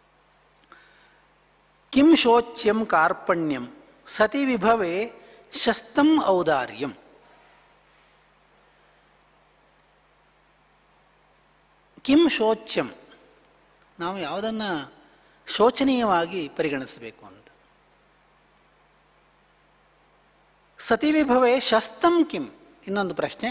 ಕಿಂ ಶೋಚ್ಯಂ ಕಾರ್ಪಣ್ಯಂ ಸತಿ ವಿಭವೇ ಶಸ್ತಂ ಔದಾರ್ಯಂ ಕಿಂ ಶೋಚ್ಯಂ ನಾವು ಯಾವುದನ್ನು ಶೋಚನೀಯವಾಗಿ ಪರಿಗಣಿಸಬೇಕು ಅಂತ ಸತಿ ವಿಭವೇ ಶಸ್ತಂ ಕಿಂ ಇನ್ನೊಂದು ಪ್ರಶ್ನೆ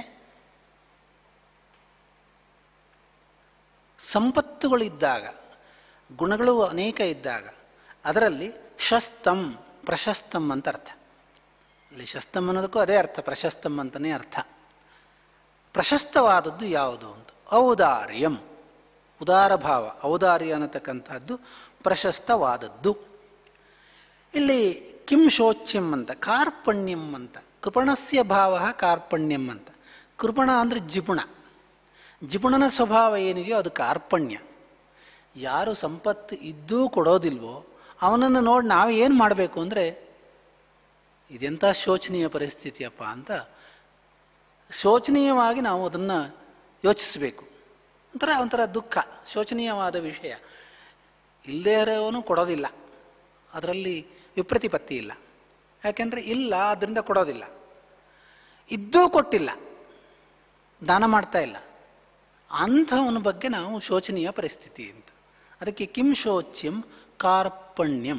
ಸಂಪತ್ತುಗಳಿದ್ದಾಗ ಗುಣಗಳು ಅನೇಕ ಇದ್ದಾಗ ಅದರಲ್ಲಿ ಶಸ್ತಂ ಪ್ರಶಸ್ತಂ ಅಂತ ಅರ್ಥ ಅಲ್ಲಿ ಶಸ್ತಂ ಅನ್ನೋದಕ್ಕೂ ಅದೇ ಅರ್ಥ ಪ್ರಶಸ್ತಂ ಅಂತಲೇ ಅರ್ಥ ಪ್ರಶಸ್ತವಾದದ್ದು ಯಾವುದು ಅಂತ ಔದಾರ್ಯಂ ಉದಾರ ಭಾವ ಔದಾರ್ಯ ಅನ್ನತಕ್ಕಂಥದ್ದು ಪ್ರಶಸ್ತವಾದದ್ದು ಇಲ್ಲಿ ಕಿಂ ಶೋಚ್ಯಂ ಅಂತ ಕಾರ್ಪಣ್ಯಂ ಅಂತ ಕೃಪಣಸ್ಯ ಭಾವ ಕಾರ್ಪಣ್ಯಂ ಅಂತ ಕೃಪಣ ಅಂದರೆ ಜಿಪುಣ ಜಿಪುಣನ ಸ್ವಭಾವ ಏನಿದೆಯೋ ಅದು ಕಾರ್ಪಣ್ಯ ಯಾರು ಸಂಪತ್ತು ಇದ್ದೂ ಕೊಡೋದಿಲ್ವೋ ಅವನನ್ನು ನೋಡಿ ನಾವು ಏನು ಮಾಡಬೇಕು ಅಂದರೆ ಇದೆಂಥ ಶೋಚನೀಯ ಪರಿಸ್ಥಿತಿಯಪ್ಪ ಅಂತ ಶೋಚನೀಯವಾಗಿ ನಾವು ಅದನ್ನು ಯೋಚಿಸಬೇಕು ಒಂಥರ ಒಂಥರ ದುಃಖ ಶೋಚನೀಯವಾದ ವಿಷಯ ಇಲ್ಲದೇ ಇರೋವನು ಕೊಡೋದಿಲ್ಲ ಅದರಲ್ಲಿ ವಿಪ್ರತಿಪತ್ತಿ ಇಲ್ಲ ಯಾಕೆಂದರೆ ಇಲ್ಲ ಅದರಿಂದ ಕೊಡೋದಿಲ್ಲ ಇದ್ದೂ ಕೊಟ್ಟಿಲ್ಲ ದಾನ ಮಾಡ್ತಾ ಇಲ್ಲ ಅಂಥವನ ಬಗ್ಗೆ ನಾವು ಶೋಚನೀಯ ಪರಿಸ್ಥಿತಿ ಅಂತ ಅದಕ್ಕೆ ಕಿಂ ಶೋಚ್ಯಂ ಕಾರ್ಪಣ್ಯಂ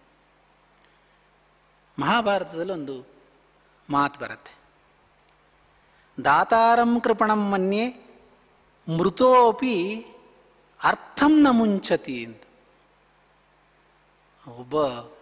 ಮಹಾಭಾರತದಲ್ಲಿ ಒಂದು ಮಾತು ಬರುತ್ತೆ ದಾತಾರಂ ಕೃಪಣಂ ಮನ್ಯೆ ಮೃತೋಪಿ ಅರ್ಥಂ ನ ಮುಂಚತಿ ಅಂತ ಒಬ್ಬ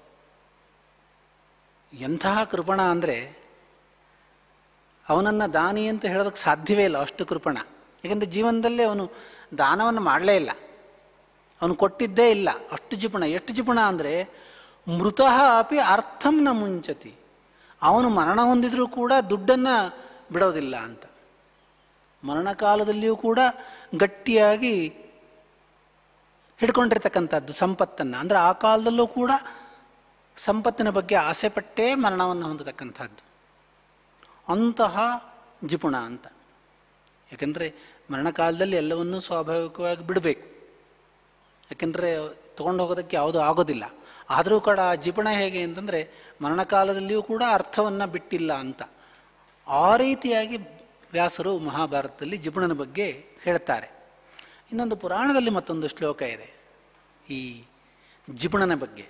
ಎಂತಹ ಕೃಪಣ ಅಂದರೆ ಅವನನ್ನು ದಾನಿ ಅಂತ ಹೇಳೋದಕ್ಕೆ ಸಾಧ್ಯವೇ ಇಲ್ಲ ಅಷ್ಟು ಕೃಪಣ ಯಾಕಂದರೆ ಜೀವನದಲ್ಲೇ ಅವನು ದಾನವನ್ನು ಮಾಡಲೇ ಇಲ್ಲ ಅವನು ಕೊಟ್ಟಿದ್ದೇ ಇಲ್ಲ ಅಷ್ಟು ಜಿಪುಣ ಎಷ್ಟು ಜಿಪುಣ ಅಂದರೆ ಮೃತಃ ಅಪಿ ಅರ್ಥಂ ನ ಮುಂಚತಿ ಅವನು ಮರಣ ಹೊಂದಿದ್ರೂ ಕೂಡ ದುಡ್ಡನ್ನು ಬಿಡೋದಿಲ್ಲ ಅಂತ ಮರಣಕಾಲದಲ್ಲಿಯೂ ಕೂಡ ಗಟ್ಟಿಯಾಗಿ ಹಿಡ್ಕೊಂಡಿರ್ತಕ್ಕಂಥದ್ದು ಸಂಪತ್ತನ್ನು ಅಂದರೆ ಆ ಕಾಲದಲ್ಲೂ ಕೂಡ ಸಂಪತ್ತಿನ ಬಗ್ಗೆ ಆಸೆಪಟ್ಟೇ ಮರಣವನ್ನು ಹೊಂದತಕ್ಕಂಥದ್ದು ಅಂತಹ ಜಿಪುಣ ಅಂತ ಯಾಕೆಂದರೆ ಮರಣಕಾಲದಲ್ಲಿ ಎಲ್ಲವನ್ನೂ ಸ್ವಾಭಾವಿಕವಾಗಿ ಬಿಡಬೇಕು ಯಾಕೆಂದರೆ ತೊಗೊಂಡು ಹೋಗೋದಕ್ಕೆ ಯಾವುದೂ ಆಗೋದಿಲ್ಲ ಆದರೂ ಕೂಡ ಆ ಜಿಪಣ ಹೇಗೆ ಅಂತಂದರೆ ಮರಣಕಾಲದಲ್ಲಿಯೂ ಕೂಡ ಅರ್ಥವನ್ನು ಬಿಟ್ಟಿಲ್ಲ ಅಂತ ಆ ರೀತಿಯಾಗಿ ವ್ಯಾಸರು ಮಹಾಭಾರತದಲ್ಲಿ ಜಿಪುಣನ ಬಗ್ಗೆ ಹೇಳ್ತಾರೆ ಇನ್ನೊಂದು ಪುರಾಣದಲ್ಲಿ ಮತ್ತೊಂದು ಶ್ಲೋಕ ಇದೆ ಈ ಜಿಪುಣನ ಬಗ್ಗೆ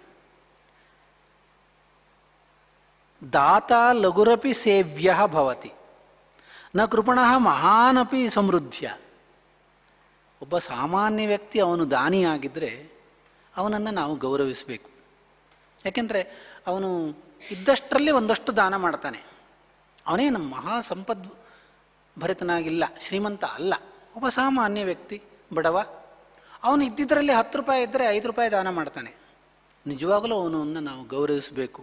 ದಾತ ಲಘುರಪಿ ಸೇವ್ಯ ಭವತಿ ನ ಕೃಪಣ ಮಹಾನಪಿ ಸಮೃದ್ಧ್ಯ ಒಬ್ಬ ಸಾಮಾನ್ಯ ವ್ಯಕ್ತಿ ಅವನು ದಾನಿಯಾಗಿದ್ದರೆ ಅವನನ್ನು ನಾವು ಗೌರವಿಸಬೇಕು ಯಾಕೆಂದರೆ ಅವನು ಇದ್ದಷ್ಟರಲ್ಲಿ ಒಂದಷ್ಟು ದಾನ ಮಾಡ್ತಾನೆ ಅವನೇನು ಮಹಾ ಸಂಪದ್ ಭರಿತನಾಗಿಲ್ಲ ಶ್ರೀಮಂತ ಅಲ್ಲ ಒಬ್ಬ ಸಾಮಾನ್ಯ ವ್ಯಕ್ತಿ ಬಡವ ಅವನು ಇದ್ದಿದ್ದರಲ್ಲಿ ಹತ್ತು ರೂಪಾಯಿ ಇದ್ದರೆ ಐದು ರೂಪಾಯಿ ದಾನ ಮಾಡ್ತಾನೆ ನಿಜವಾಗಲೂ ಅವನನ್ನು ನಾವು ಗೌರವಿಸಬೇಕು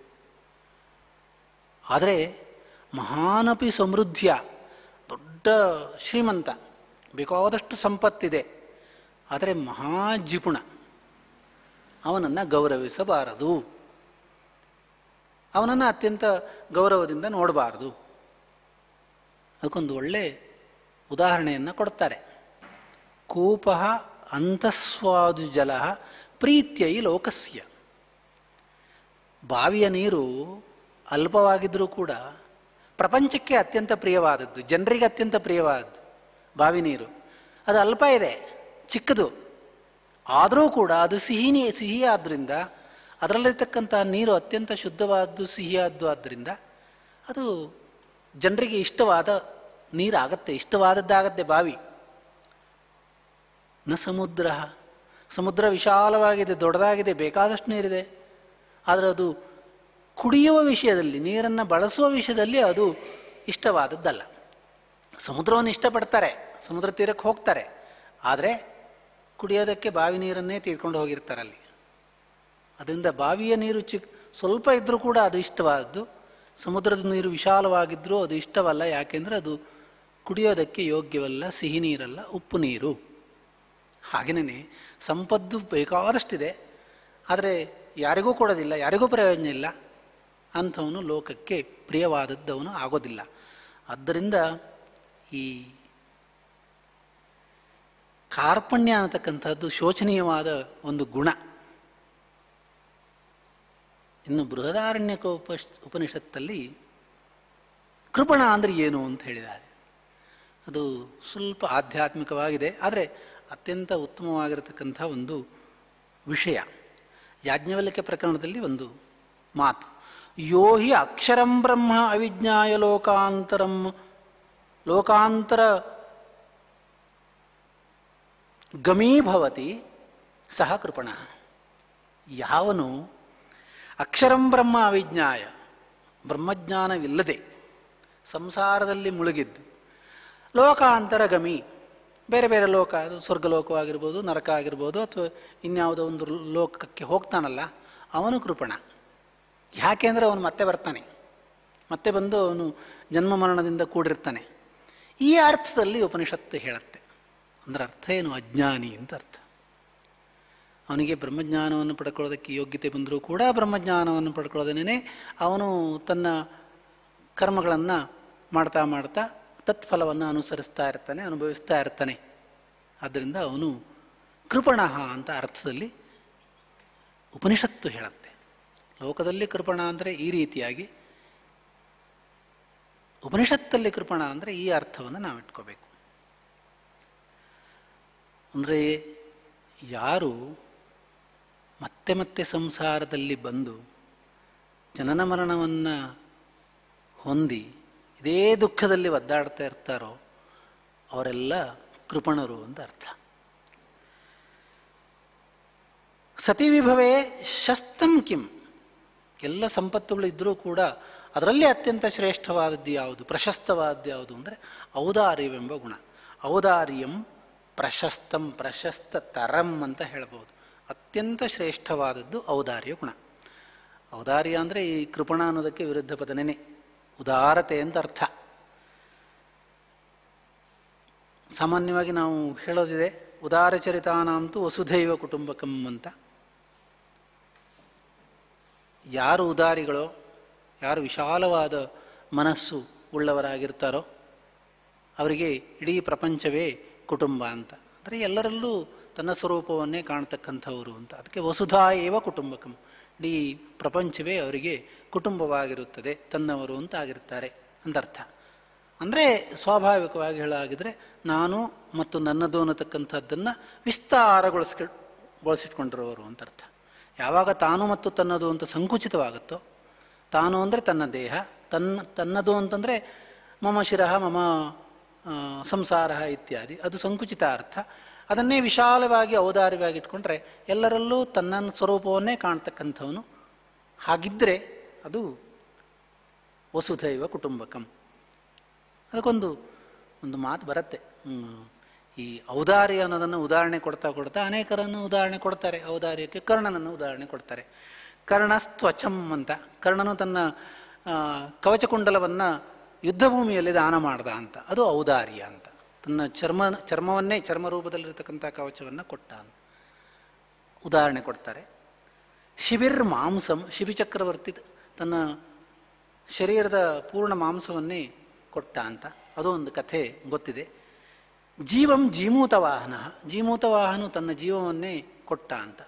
ಆದರೆ ಮಹಾನಪಿ ಸಮೃದ್ಧಿಯ ದೊಡ್ಡ ಶ್ರೀಮಂತ ಬೇಕಾದಷ್ಟು ಸಂಪತ್ತಿದೆ ಆದರೆ ಮಹಾಜಿಪುಣ ಅವನನ್ನು ಗೌರವಿಸಬಾರದು ಅವನನ್ನು ಅತ್ಯಂತ ಗೌರವದಿಂದ ನೋಡಬಾರದು ಅದಕ್ಕೊಂದು ಒಳ್ಳೆ ಉದಾಹರಣೆಯನ್ನು ಕೊಡ್ತಾರೆ ಕೂಪ ಅಂತಸ್ವಾದು ಜಲ ಪ್ರೀತ್ಯೈ ಲೋಕಸ್ಯ ಬಾವಿಯ ನೀರು ಅಲ್ಪವಾಗಿದ್ದರೂ ಕೂಡ ಪ್ರಪಂಚಕ್ಕೆ ಅತ್ಯಂತ ಪ್ರಿಯವಾದದ್ದು ಜನರಿಗೆ ಅತ್ಯಂತ ಪ್ರಿಯವಾದದ್ದು ಬಾವಿ ನೀರು ಅದು ಅಲ್ಪ ಇದೆ ಚಿಕ್ಕದು ಆದರೂ ಕೂಡ ಅದು ಸಿಹಿ ನೀ ಸಿಹಿ ಆದ್ದರಿಂದ ಅದರಲ್ಲಿರ್ತಕ್ಕಂಥ ನೀರು ಅತ್ಯಂತ ಶುದ್ಧವಾದ್ದು ಸಿಹಿಯಾದ್ದು ಆದ್ದರಿಂದ ಅದು ಜನರಿಗೆ ಇಷ್ಟವಾದ ನೀರಾಗತ್ತೆ ಇಷ್ಟವಾದದ್ದಾಗತ್ತೆ ಬಾವಿ ನ ಸಮುದ್ರ ಸಮುದ್ರ ವಿಶಾಲವಾಗಿದೆ ದೊಡ್ಡದಾಗಿದೆ ಬೇಕಾದಷ್ಟು ನೀರಿದೆ ಆದರೆ ಅದು ಕುಡಿಯುವ ವಿಷಯದಲ್ಲಿ ನೀರನ್ನು ಬಳಸುವ ವಿಷಯದಲ್ಲಿ ಅದು ಇಷ್ಟವಾದದ್ದಲ್ಲ ಸಮುದ್ರವನ್ನು ಇಷ್ಟಪಡ್ತಾರೆ ಸಮುದ್ರ ತೀರಕ್ಕೆ ಹೋಗ್ತಾರೆ ಆದರೆ ಕುಡಿಯೋದಕ್ಕೆ ಬಾವಿ ನೀರನ್ನೇ ತೀರ್ಕೊಂಡು ಹೋಗಿರ್ತಾರೆ ಅಲ್ಲಿ ಅದರಿಂದ ಬಾವಿಯ ನೀರು ಚಿಕ್ಕ ಸ್ವಲ್ಪ ಇದ್ದರೂ ಕೂಡ ಅದು ಇಷ್ಟವಾದದ್ದು ಸಮುದ್ರದ ನೀರು ವಿಶಾಲವಾಗಿದ್ದರೂ ಅದು ಇಷ್ಟವಲ್ಲ ಯಾಕೆಂದರೆ ಅದು ಕುಡಿಯೋದಕ್ಕೆ ಯೋಗ್ಯವಲ್ಲ ಸಿಹಿ ನೀರಲ್ಲ ಉಪ್ಪು ನೀರು ಹಾಗೆಯೇ ಸಂಪತ್ತು ಬೇಕಾದಷ್ಟಿದೆ ಆದರೆ ಯಾರಿಗೂ ಕೊಡೋದಿಲ್ಲ ಯಾರಿಗೂ ಪ್ರಯೋಜನ ಇಲ್ಲ ಅಂಥವನು ಲೋಕಕ್ಕೆ ಪ್ರಿಯವಾದದ್ದವನು ಆಗೋದಿಲ್ಲ ಆದ್ದರಿಂದ ಈ ಕಾರ್ಪಣ್ಯ ಅನ್ನತಕ್ಕಂಥದ್ದು ಶೋಚನೀಯವಾದ ಒಂದು ಗುಣ ಇನ್ನು ಬೃಹದಾರಣ್ಯಕ ಉಪಶ್ ಉಪನಿಷತ್ತಲ್ಲಿ ಕೃಪಣ ಅಂದರೆ ಏನು ಅಂತ ಹೇಳಿದ್ದಾರೆ ಅದು ಸ್ವಲ್ಪ ಆಧ್ಯಾತ್ಮಿಕವಾಗಿದೆ ಆದರೆ ಅತ್ಯಂತ ಉತ್ತಮವಾಗಿರತಕ್ಕಂಥ ಒಂದು ವಿಷಯ ಯಾಜ್ಞವಲ್ಕ್ಯ ಪ್ರಕರಣದಲ್ಲಿ ಒಂದು ಮಾತು ಯೋ ಹಿ ಅಕ್ಷರಂ ಬ್ರಹ್ಮ ಅವಿಜ್ಞಾಯ ಲೋಕಾಂತರಂ ಲೋಕಾಂತರ ಗಮೀಭವತಿ ಸಹ ಕೃಪಣ ಯಾವನು ಅಕ್ಷರಂ ಬ್ರಹ್ಮ ಅವಿಜ್ಞಾಯ ಬ್ರಹ್ಮಜ್ಞಾನವಿಲ್ಲದೆ ಸಂಸಾರದಲ್ಲಿ ಮುಳುಗಿದ್ದು ಲೋಕಾಂತರ ಗಮಿ ಬೇರೆ ಬೇರೆ ಲೋಕ ಅದು ಸ್ವರ್ಗಲೋಕವಾಗಿರ್ಬೋದು ನರಕ ಆಗಿರ್ಬೋದು ಅಥವಾ ಇನ್ಯಾವುದೋ ಒಂದು ಲೋಕಕ್ಕೆ ಹೋಗ್ತಾನಲ್ಲ ಅವನು ಕೃಪಣ ಯಾಕೆಂದರೆ ಅವನು ಮತ್ತೆ ಬರ್ತಾನೆ ಮತ್ತೆ ಬಂದು ಅವನು ಜನ್ಮ ಮರಣದಿಂದ ಕೂಡಿರ್ತಾನೆ ಈ ಅರ್ಥದಲ್ಲಿ ಉಪನಿಷತ್ತು ಹೇಳುತ್ತೆ ಅಂದರೆ ಅರ್ಥ ಏನು ಅಜ್ಞಾನಿ ಅಂತ ಅರ್ಥ ಅವನಿಗೆ ಬ್ರಹ್ಮಜ್ಞಾನವನ್ನು ಪಡ್ಕೊಳ್ಳೋದಕ್ಕೆ ಯೋಗ್ಯತೆ ಬಂದರೂ ಕೂಡ ಬ್ರಹ್ಮಜ್ಞಾನವನ್ನು ಪಡ್ಕೊಳ್ಳೋದೇನೆ ಅವನು ತನ್ನ ಕರ್ಮಗಳನ್ನು ಮಾಡ್ತಾ ಮಾಡ್ತಾ ತತ್ಫಲವನ್ನು ಅನುಸರಿಸ್ತಾ ಇರ್ತಾನೆ ಅನುಭವಿಸ್ತಾ ಇರ್ತಾನೆ ಆದ್ದರಿಂದ ಅವನು ಕೃಪಣ ಅಂತ ಅರ್ಥದಲ್ಲಿ ಉಪನಿಷತ್ತು ಹೇಳುತ್ತೆ ಲೋಕದಲ್ಲಿ ಕೃಪಣ ಅಂದರೆ ಈ ರೀತಿಯಾಗಿ ಉಪನಿಷತ್ತಲ್ಲಿ ಕೃಪಣ ಅಂದರೆ ಈ ಅರ್ಥವನ್ನು ನಾವು ಇಟ್ಕೋಬೇಕು ಅಂದರೆ ಯಾರು ಮತ್ತೆ ಮತ್ತೆ ಸಂಸಾರದಲ್ಲಿ ಬಂದು ಜನನ ಮರಣವನ್ನು ಹೊಂದಿ ಇದೇ ದುಃಖದಲ್ಲಿ ಒದ್ದಾಡ್ತಾ ಇರ್ತಾರೋ ಅವರೆಲ್ಲ ಕೃಪಣರು ಅಂತ ಅರ್ಥ ಸತಿ ವಿಭವೇ ಶಸ್ತಂ ಕಿಂ ಎಲ್ಲ ಸಂಪತ್ತುಗಳು ಇದ್ದರೂ ಕೂಡ ಅದರಲ್ಲಿ ಅತ್ಯಂತ ಶ್ರೇಷ್ಠವಾದದ್ದು ಯಾವುದು ಪ್ರಶಸ್ತವಾದದ್ದು ಯಾವುದು ಅಂದರೆ ಔದಾರ್ಯವೆಂಬ ಗುಣ ಔದಾರ್ಯಂ ಪ್ರಶಸ್ತಂ ಪ್ರಶಸ್ತ ತರಂ ಅಂತ ಹೇಳ್ಬೋದು ಅತ್ಯಂತ ಶ್ರೇಷ್ಠವಾದದ್ದು ಔದಾರ್ಯ ಗುಣ ಔದಾರ್ಯ ಅಂದರೆ ಈ ಕೃಪಣ ಅನ್ನೋದಕ್ಕೆ ವಿರುದ್ಧ ಪದನೇನೆ ಉದಾರತೆ ಅಂತ ಅರ್ಥ ಸಾಮಾನ್ಯವಾಗಿ ನಾವು ಹೇಳೋದಿದೆ ಉದಾರ ಚರಿತಾನಾಂತೂ ವಸುಧೈವ ಕುಟುಂಬಕಂ ಅಂತ ಯಾರು ಉದಾರಿಗಳೋ ಯಾರು ವಿಶಾಲವಾದ ಮನಸ್ಸು ಉಳ್ಳವರಾಗಿರ್ತಾರೋ ಅವರಿಗೆ ಇಡೀ ಪ್ರಪಂಚವೇ ಕುಟುಂಬ ಅಂತ ಅಂದರೆ ಎಲ್ಲರಲ್ಲೂ ತನ್ನ ಸ್ವರೂಪವನ್ನೇ ಕಾಣ್ತಕ್ಕಂಥವರು ಅಂತ ಅದಕ್ಕೆ ವಸುಧಾ ಏವ ಕುಟುಂಬಕಂ ಇಡೀ ಪ್ರಪಂಚವೇ ಅವರಿಗೆ ಕುಟುಂಬವಾಗಿರುತ್ತದೆ ತನ್ನವರು ಅಂತ ಆಗಿರ್ತಾರೆ ಅಂತರ್ಥ ಅಂದರೆ ಸ್ವಾಭಾವಿಕವಾಗಿ ಹೇಳಾಗಿದ್ರೆ ನಾನು ಮತ್ತು ನನ್ನದು ಅನ್ನತಕ್ಕಂಥದ್ದನ್ನು ವಿಸ್ತಾರಗೊಳಿಸ್ಕ ಗೊಳಿಸಿಟ್ಕೊಂಡಿರುವವರು ಅಂತ ಅರ್ಥ ಯಾವಾಗ ತಾನು ಮತ್ತು ತನ್ನದು ಅಂತ ಸಂಕುಚಿತವಾಗುತ್ತೋ ತಾನು ಅಂದರೆ ತನ್ನ ದೇಹ ತನ್ನ ತನ್ನದು ಅಂತಂದರೆ ಮಮ ಶಿರಃ ಮಮ ಸಂಸಾರ ಇತ್ಯಾದಿ ಅದು ಸಂಕುಚಿತ ಅರ್ಥ ಅದನ್ನೇ ವಿಶಾಲವಾಗಿ ಔದಾರ್ಯವಾಗಿ ಇಟ್ಕೊಂಡ್ರೆ ಎಲ್ಲರಲ್ಲೂ ತನ್ನ ಸ್ವರೂಪವನ್ನೇ ಕಾಣ್ತಕ್ಕಂಥವನು ಹಾಗಿದ್ದರೆ ಅದು ವಸುಧೈವ ಕುಟುಂಬಕಂ ಅದಕ್ಕೊಂದು ಒಂದು ಮಾತು ಬರುತ್ತೆ ಈ ಔದಾರ್ಯ ಅನ್ನೋದನ್ನು ಉದಾಹರಣೆ ಕೊಡ್ತಾ ಕೊಡ್ತಾ ಅನೇಕರನ್ನು ಉದಾಹರಣೆ ಕೊಡ್ತಾರೆ ಔದಾರ್ಯಕ್ಕೆ ಕರ್ಣನನ್ನು ಉದಾಹರಣೆ ಕೊಡ್ತಾರೆ ಕರ್ಣಸ್ತ್ವಚಂ ಅಂತ ಕರ್ಣನು ತನ್ನ ಕವಚಕುಂಡಲವನ್ನು ಯುದ್ಧಭೂಮಿಯಲ್ಲಿ ದಾನ ಮಾಡ್ದ ಅಂತ ಅದು ಔದಾರ್ಯ ಅಂತ ತನ್ನ ಚರ್ಮ ಚರ್ಮವನ್ನೇ ಚರ್ಮ ರೂಪದಲ್ಲಿರ್ತಕ್ಕಂಥ ಕವಚವನ್ನು ಕೊಟ್ಟ ಅಂತ ಉದಾಹರಣೆ ಕೊಡ್ತಾರೆ ಶಿಬಿರ್ ಮಾಂಸಂ ಶಿಬಿ ಚಕ್ರವರ್ತಿ ತನ್ನ ಶರೀರದ ಪೂರ್ಣ ಮಾಂಸವನ್ನೇ ಕೊಟ್ಟ ಅಂತ ಅದು ಒಂದು ಕಥೆ ಗೊತ್ತಿದೆ ಜೀವಂ ಜೀಮೂತ ವಾಹನ ಜೀಮೂತ ವಾಹನ ತನ್ನ ಜೀವವನ್ನೇ ಕೊಟ್ಟ ಅಂತ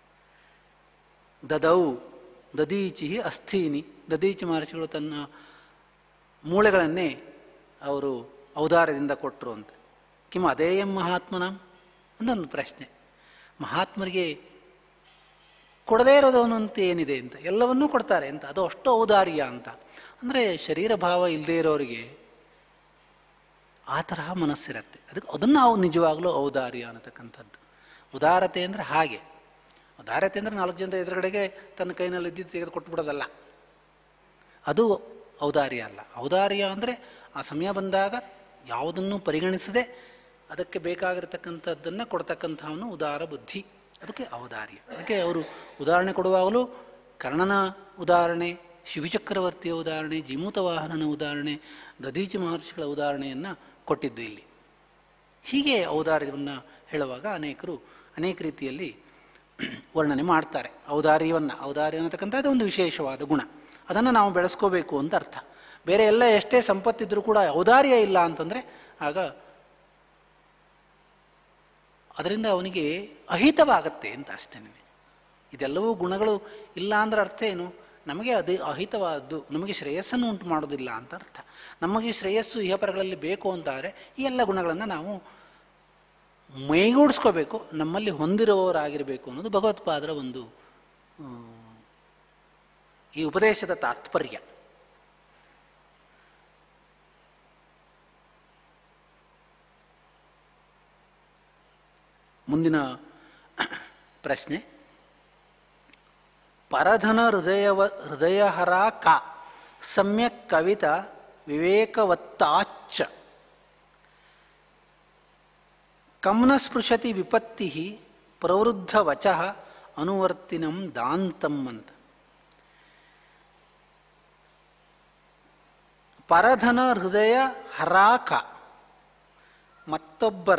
ದದೌ ದದೀಚಿ ಅಸ್ಥೀನಿ ದದೀಚಿ ಮಹರ್ಷಿಗಳು ತನ್ನ ಮೂಳೆಗಳನ್ನೇ ಅವರು ಔದಾರ್ಯದಿಂದ ಕೊಟ್ಟರು ಅಂತ ಕಿಮ ಅದೇಯಂ ಮಹಾತ್ಮನ ಒಂದೊಂದು ಪ್ರಶ್ನೆ ಮಹಾತ್ಮರಿಗೆ ಕೊಡದೇ ಇರೋದವನು ಅಂತ ಏನಿದೆ ಅಂತ ಎಲ್ಲವನ್ನೂ ಕೊಡ್ತಾರೆ ಅಂತ ಅದು ಅಷ್ಟು ಔದಾರ್ಯ ಅಂತ ಅಂದರೆ ಶರೀರ ಭಾವ ಇಲ್ಲದೇ ಇರೋರಿಗೆ ಆ ತರಹ ಮನಸ್ಸಿರತ್ತೆ ಅದಕ್ಕೆ ಅದನ್ನು ನಾವು ನಿಜವಾಗಲೂ ಔದಾರ್ಯ ಅನ್ನತಕ್ಕಂಥದ್ದು ಉದಾರತೆ ಅಂದರೆ ಹಾಗೆ ಉದಾರತೆ ಅಂದರೆ ನಾಲ್ಕು ಜನರ ಎದುರುಗಡೆಗೆ ತನ್ನ ಕೈನಲ್ಲಿ ಇದ್ದಿದ್ದು ತೆಗೆದು ಕೊಟ್ಬಿಡೋದಲ್ಲ ಅದು ಔದಾರ್ಯ ಅಲ್ಲ ಔದಾರ್ಯ ಅಂದರೆ ಆ ಸಮಯ ಬಂದಾಗ ಯಾವುದನ್ನು ಪರಿಗಣಿಸದೆ ಅದಕ್ಕೆ ಬೇಕಾಗಿರ್ತಕ್ಕಂಥದ್ದನ್ನು ಕೊಡ್ತಕ್ಕಂಥವನು ಉದಾರ ಬುದ್ಧಿ ಅದಕ್ಕೆ ಔದಾರ್ಯ ಅದಕ್ಕೆ ಅವರು ಉದಾಹರಣೆ ಕೊಡುವಾಗಲೂ ಕರ್ಣನ ಉದಾಹರಣೆ ಶಿವಚಕ್ರವರ್ತಿಯ ಉದಾಹರಣೆ ಜಿಮೂತ ವಾಹನನ ಉದಾಹರಣೆ ದಧೀಚಿ ಮಹರ್ಷಿಗಳ ಉದಾಹರಣೆಯನ್ನು ಕೊಟ್ಟಿದ್ದು ಇಲ್ಲಿ ಹೀಗೆ ಔದಾರ್ಯವನ್ನು ಹೇಳುವಾಗ ಅನೇಕರು ಅನೇಕ ರೀತಿಯಲ್ಲಿ ವರ್ಣನೆ ಮಾಡ್ತಾರೆ ಔದಾರ್ಯವನ್ನು ಔದಾರ್ಯ ಅನ್ನತಕ್ಕಂಥದ್ದು ಒಂದು ವಿಶೇಷವಾದ ಗುಣ ಅದನ್ನು ನಾವು ಬೆಳೆಸ್ಕೋಬೇಕು ಅಂತ ಅರ್ಥ ಬೇರೆ ಎಲ್ಲ ಎಷ್ಟೇ ಸಂಪತ್ತಿದ್ರೂ ಕೂಡ ಔದಾರ್ಯ ಇಲ್ಲ ಅಂತಂದರೆ ಆಗ ಅದರಿಂದ ಅವನಿಗೆ ಅಹಿತವಾಗತ್ತೆ ಅಂತ ಅಷ್ಟೇ ಇದೆಲ್ಲವೂ ಗುಣಗಳು ಇಲ್ಲ ಅಂದ್ರೆ ಅರ್ಥ ಏನು ನಮಗೆ ಅದು ಅಹಿತವಾದ್ದು ನಮಗೆ ಶ್ರೇಯಸ್ಸನ್ನು ಉಂಟು ಮಾಡೋದಿಲ್ಲ ಅಂತ ಅರ್ಥ ನಮಗೆ ಶ್ರೇಯಸ್ಸು ಇಹಪರಗಳಲ್ಲಿ ಬೇಕು ಅಂತಾದರೆ ಈ ಎಲ್ಲ ಗುಣಗಳನ್ನು ನಾವು ಮೈಗೂಡಿಸ್ಕೋಬೇಕು ನಮ್ಮಲ್ಲಿ ಹೊಂದಿರುವವರಾಗಿರಬೇಕು ಅನ್ನೋದು ಭಗವತ್ಪಾದರ ಒಂದು ಆ, ಈ ಉಪದೇಶದ ತಾತ್ಪರ್ಯ ಮುಂದಿನ ಪ್ರಶ್ನೆ ಪರಧನ ಹೃದಯವ ಹೃದಯಹರ ಕ ಸಮ್ಯಕ್ ಕವಿತ ವಿವೇಕವತ್ತಾಚ್ಚ ಕಮ್ನ ಸ್ಪೃಶತಿ ವಿಪತ್ತಿ ಪ್ರವೃದ್ಧ ವಚ ಅನುವರ್ತಿನಂ ದಾಂತಂ ಅಂತ ಪರಧನ ಹೃದಯ ಹರಾಕ ಮತ್ತೊಬ್ಬರ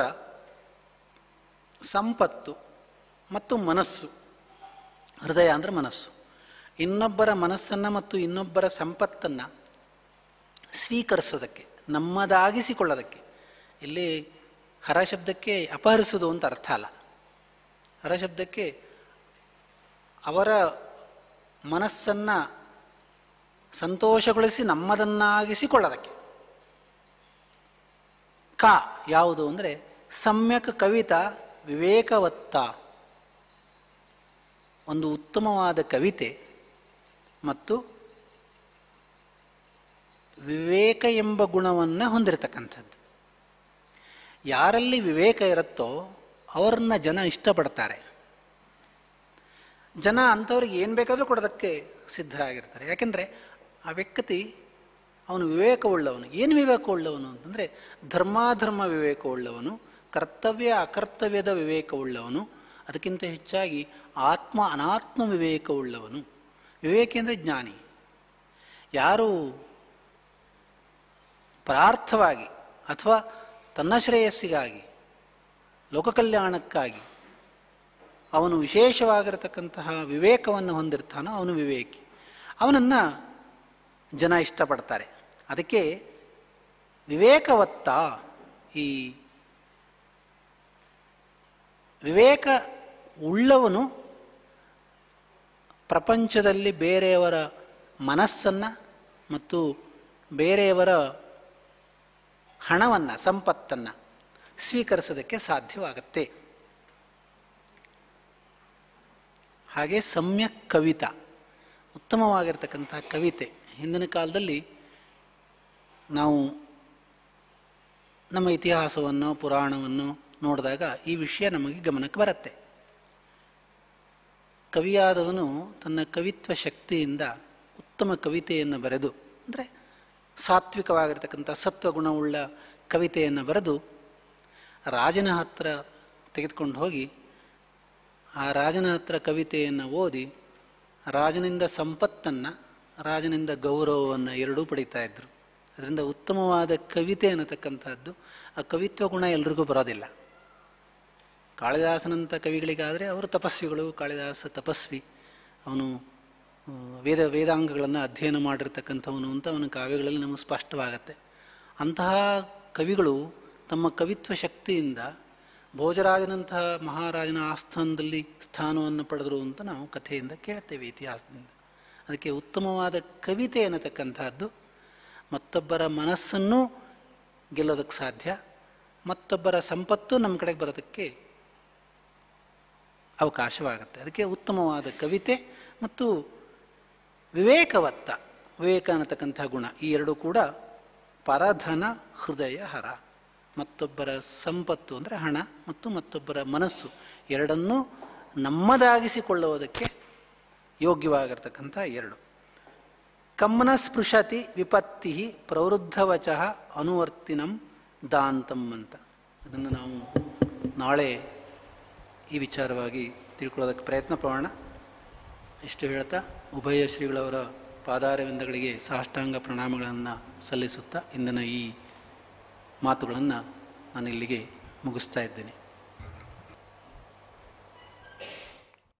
ಸಂಪತ್ತು ಮತ್ತು ಮನಸ್ಸು ಹೃದಯ ಅಂದರೆ ಮನಸ್ಸು ಇನ್ನೊಬ್ಬರ ಮನಸ್ಸನ್ನು ಮತ್ತು ಇನ್ನೊಬ್ಬರ ಸಂಪತ್ತನ್ನು ಸ್ವೀಕರಿಸೋದಕ್ಕೆ ನಮ್ಮದಾಗಿಸಿಕೊಳ್ಳೋದಕ್ಕೆ ಇಲ್ಲಿ ಹರ ಶಬ್ದಕ್ಕೆ ಅಪಹರಿಸೋದು ಅಂತ ಅರ್ಥ ಅಲ್ಲ ಹರ ಶಬ್ದಕ್ಕೆ ಅವರ ಮನಸ್ಸನ್ನು ಸಂತೋಷಗೊಳಿಸಿ ನಮ್ಮದನ್ನಾಗಿಸಿಕೊಳ್ಳೋದಕ್ಕೆ ಕ ಯಾವುದು ಅಂದರೆ ಸಮ್ಯಕ್ ಕವಿತಾ ವಿವೇಕವತ್ತ ಒಂದು ಉತ್ತಮವಾದ ಕವಿತೆ ಮತ್ತು ವಿವೇಕ ಎಂಬ ಗುಣವನ್ನು ಹೊಂದಿರತಕ್ಕಂಥದ್ದು ಯಾರಲ್ಲಿ ವಿವೇಕ ಇರುತ್ತೋ ಅವರನ್ನ ಜನ ಇಷ್ಟಪಡ್ತಾರೆ ಜನ ಅಂಥವ್ರಿಗೆ ಏನು ಬೇಕಾದರೂ ಕೊಡೋದಕ್ಕೆ ಸಿದ್ಧರಾಗಿರ್ತಾರೆ ಯಾಕೆಂದರೆ ಆ ವ್ಯಕ್ತಿ ಅವನು ವಿವೇಕವುಳ್ಳವನು ಏನು ವಿವೇಕವುಳ್ಳವನು ಅಂತಂದರೆ ಧರ್ಮಾಧರ್ಮ ವಿವೇಕವುಳ್ಳವನು ಕರ್ತವ್ಯ ಅಕರ್ತವ್ಯದ ವಿವೇಕವುಳ್ಳವನು ಅದಕ್ಕಿಂತ ಹೆಚ್ಚಾಗಿ ಆತ್ಮ ಅನಾತ್ಮ ವಿವೇಕವುಳ್ಳವನು ವಿವೇಕ ಅಂದರೆ ಜ್ಞಾನಿ ಯಾರು ಪ್ರಾರ್ಥವಾಗಿ ಅಥವಾ ತನ್ನ ಶ್ರೇಯಸ್ಸಿಗಾಗಿ ಲೋಕ ಕಲ್ಯಾಣಕ್ಕಾಗಿ ಅವನು ವಿಶೇಷವಾಗಿರತಕ್ಕಂತಹ ವಿವೇಕವನ್ನು ಹೊಂದಿರ್ತಾನೋ ಅವನು ವಿವೇಕಿ ಅವನನ್ನು ಜನ ಇಷ್ಟಪಡ್ತಾರೆ ಅದಕ್ಕೆ ವಿವೇಕವತ್ತ ಈ ವಿವೇಕ ಉಳ್ಳವನು ಪ್ರಪಂಚದಲ್ಲಿ ಬೇರೆಯವರ ಮನಸ್ಸನ್ನು ಮತ್ತು ಬೇರೆಯವರ ಹಣವನ್ನು ಸಂಪತ್ತನ್ನು ಸ್ವೀಕರಿಸೋದಕ್ಕೆ ಸಾಧ್ಯವಾಗತ್ತೆ ಹಾಗೆ ಸಮ್ಯಕ್ ಕವಿತಾ ಉತ್ತಮವಾಗಿರ್ತಕ್ಕಂಥ ಕವಿತೆ ಹಿಂದಿನ ಕಾಲದಲ್ಲಿ ನಾವು ನಮ್ಮ ಇತಿಹಾಸವನ್ನು ಪುರಾಣವನ್ನು ನೋಡಿದಾಗ ಈ ವಿಷಯ ನಮಗೆ ಗಮನಕ್ಕೆ ಬರುತ್ತೆ ಕವಿಯಾದವನು ತನ್ನ ಕವಿತ್ವ ಶಕ್ತಿಯಿಂದ ಉತ್ತಮ ಕವಿತೆಯನ್ನು ಬರೆದು ಅಂದರೆ ಸಾತ್ವಿಕವಾಗಿರ್ತಕ್ಕಂಥ ಸತ್ವಗುಣವುಳ್ಳ ಕವಿತೆಯನ್ನು ಬರೆದು ರಾಜನ ಹತ್ರ ತೆಗೆದುಕೊಂಡು ಹೋಗಿ ಆ ರಾಜನ ಹತ್ರ ಕವಿತೆಯನ್ನು ಓದಿ ರಾಜನಿಂದ ಸಂಪತ್ತನ್ನು ರಾಜನಿಂದ ಗೌರವವನ್ನು ಎರಡೂ ಪಡೀತಾ ಇದ್ದರು ಅದರಿಂದ ಉತ್ತಮವಾದ ಕವಿತೆ ಅನ್ನತಕ್ಕಂಥದ್ದು ಆ ಕವಿತ್ವ ಗುಣ ಎಲ್ರಿಗೂ ಬರೋದಿಲ್ಲ ಕಾಳಿದಾಸನಂಥ ಕವಿಗಳಿಗಾದರೆ ಅವರು ತಪಸ್ವಿಗಳು ಕಾಳಿದಾಸ ತಪಸ್ವಿ ಅವನು ಆ, ವೇದ ವೇದಾಂಗಗಳನ್ನು ಅಧ್ಯಯನ ಮಾಡಿರ್ತಕ್ಕಂಥವನು ಅಂತ ಅವನ ಕಾವ್ಯಗಳಲ್ಲಿ ನಮಗೆ ಸ್ಪಷ್ಟವಾಗತ್ತೆ ಅಂತಹ ಕವಿಗಳು ತಮ್ಮ ಕವಿತ್ವ ಶಕ್ತಿಯಿಂದ ಭೋಜರಾಜನಂತಹ ಮಹಾರಾಜನ ಆಸ್ಥಾನದಲ್ಲಿ ಸ್ಥಾನವನ್ನು ಪಡೆದರು ಅಂತ ನಾವು ಕಥೆಯಿಂದ ಕೇಳ್ತೇವೆ ಇತಿಹಾಸದಿಂದ ಅದಕ್ಕೆ ಉತ್ತಮವಾದ ಕವಿತೆ ಅನ್ನತಕ್ಕಂಥದ್ದು ಮತ್ತೊಬ್ಬರ ಮನಸ್ಸನ್ನು ಗೆಲ್ಲೋದಕ್ಕೆ ಸಾಧ್ಯ ಮತ್ತೊಬ್ಬರ ಸಂಪತ್ತು ನಮ್ಮ ಕಡೆಗೆ ಬರೋದಕ್ಕೆ ಅವಕಾಶವಾಗುತ್ತೆ ಅದಕ್ಕೆ ಉತ್ತಮವಾದ ಕವಿತೆ ಮತ್ತು ವಿವೇಕವತ್ತ ವಿವೇಕ ಅನ್ನತಕ್ಕಂಥ ಗುಣ ಈ ಎರಡು ಕೂಡ ಪರಧನ ಹೃದಯ ಹರ ಮತ್ತೊಬ್ಬರ ಸಂಪತ್ತು ಅಂದರೆ ಹಣ ಮತ್ತು ಮತ್ತೊಬ್ಬರ ಮನಸ್ಸು ಎರಡನ್ನೂ ನಮ್ಮದಾಗಿಸಿಕೊಳ್ಳುವುದಕ್ಕೆ ಯೋಗ್ಯವಾಗಿರ್ತಕ್ಕಂಥ ಎರಡು ಕಮ್ಮನ ಸ್ಪೃಶತಿ ವಿಪತ್ತಿ ಪ್ರವೃದ್ಧವಚ ಅನುವರ್ತಿನಂ ದಾಂತಂ ಅಂತ ಅದನ್ನು ನಾವು ನಾಳೆ ಈ ವಿಚಾರವಾಗಿ ತಿಳ್ಕೊಳ್ಳೋದಕ್ಕೆ ಪ್ರಯತ್ನ ಪಡೋಣ ಇಷ್ಟು ಹೇಳ್ತಾ ಉಭಯ ಶ್ರೀಗಳವರ ಪಾದಾರವಿಂದಗಳಿಗೆ ಸಾಷ್ಟಾಂಗ ಪ್ರಣಾಮಗಳನ್ನು ಸಲ್ಲಿಸುತ್ತಾ ಇಂದಿನ ಈ ಮಾತುಗಳನ್ನು ನಾನು ಇಲ್ಲಿಗೆ ಮುಗಿಸ್ತಾ ಇದ್ದೇನೆ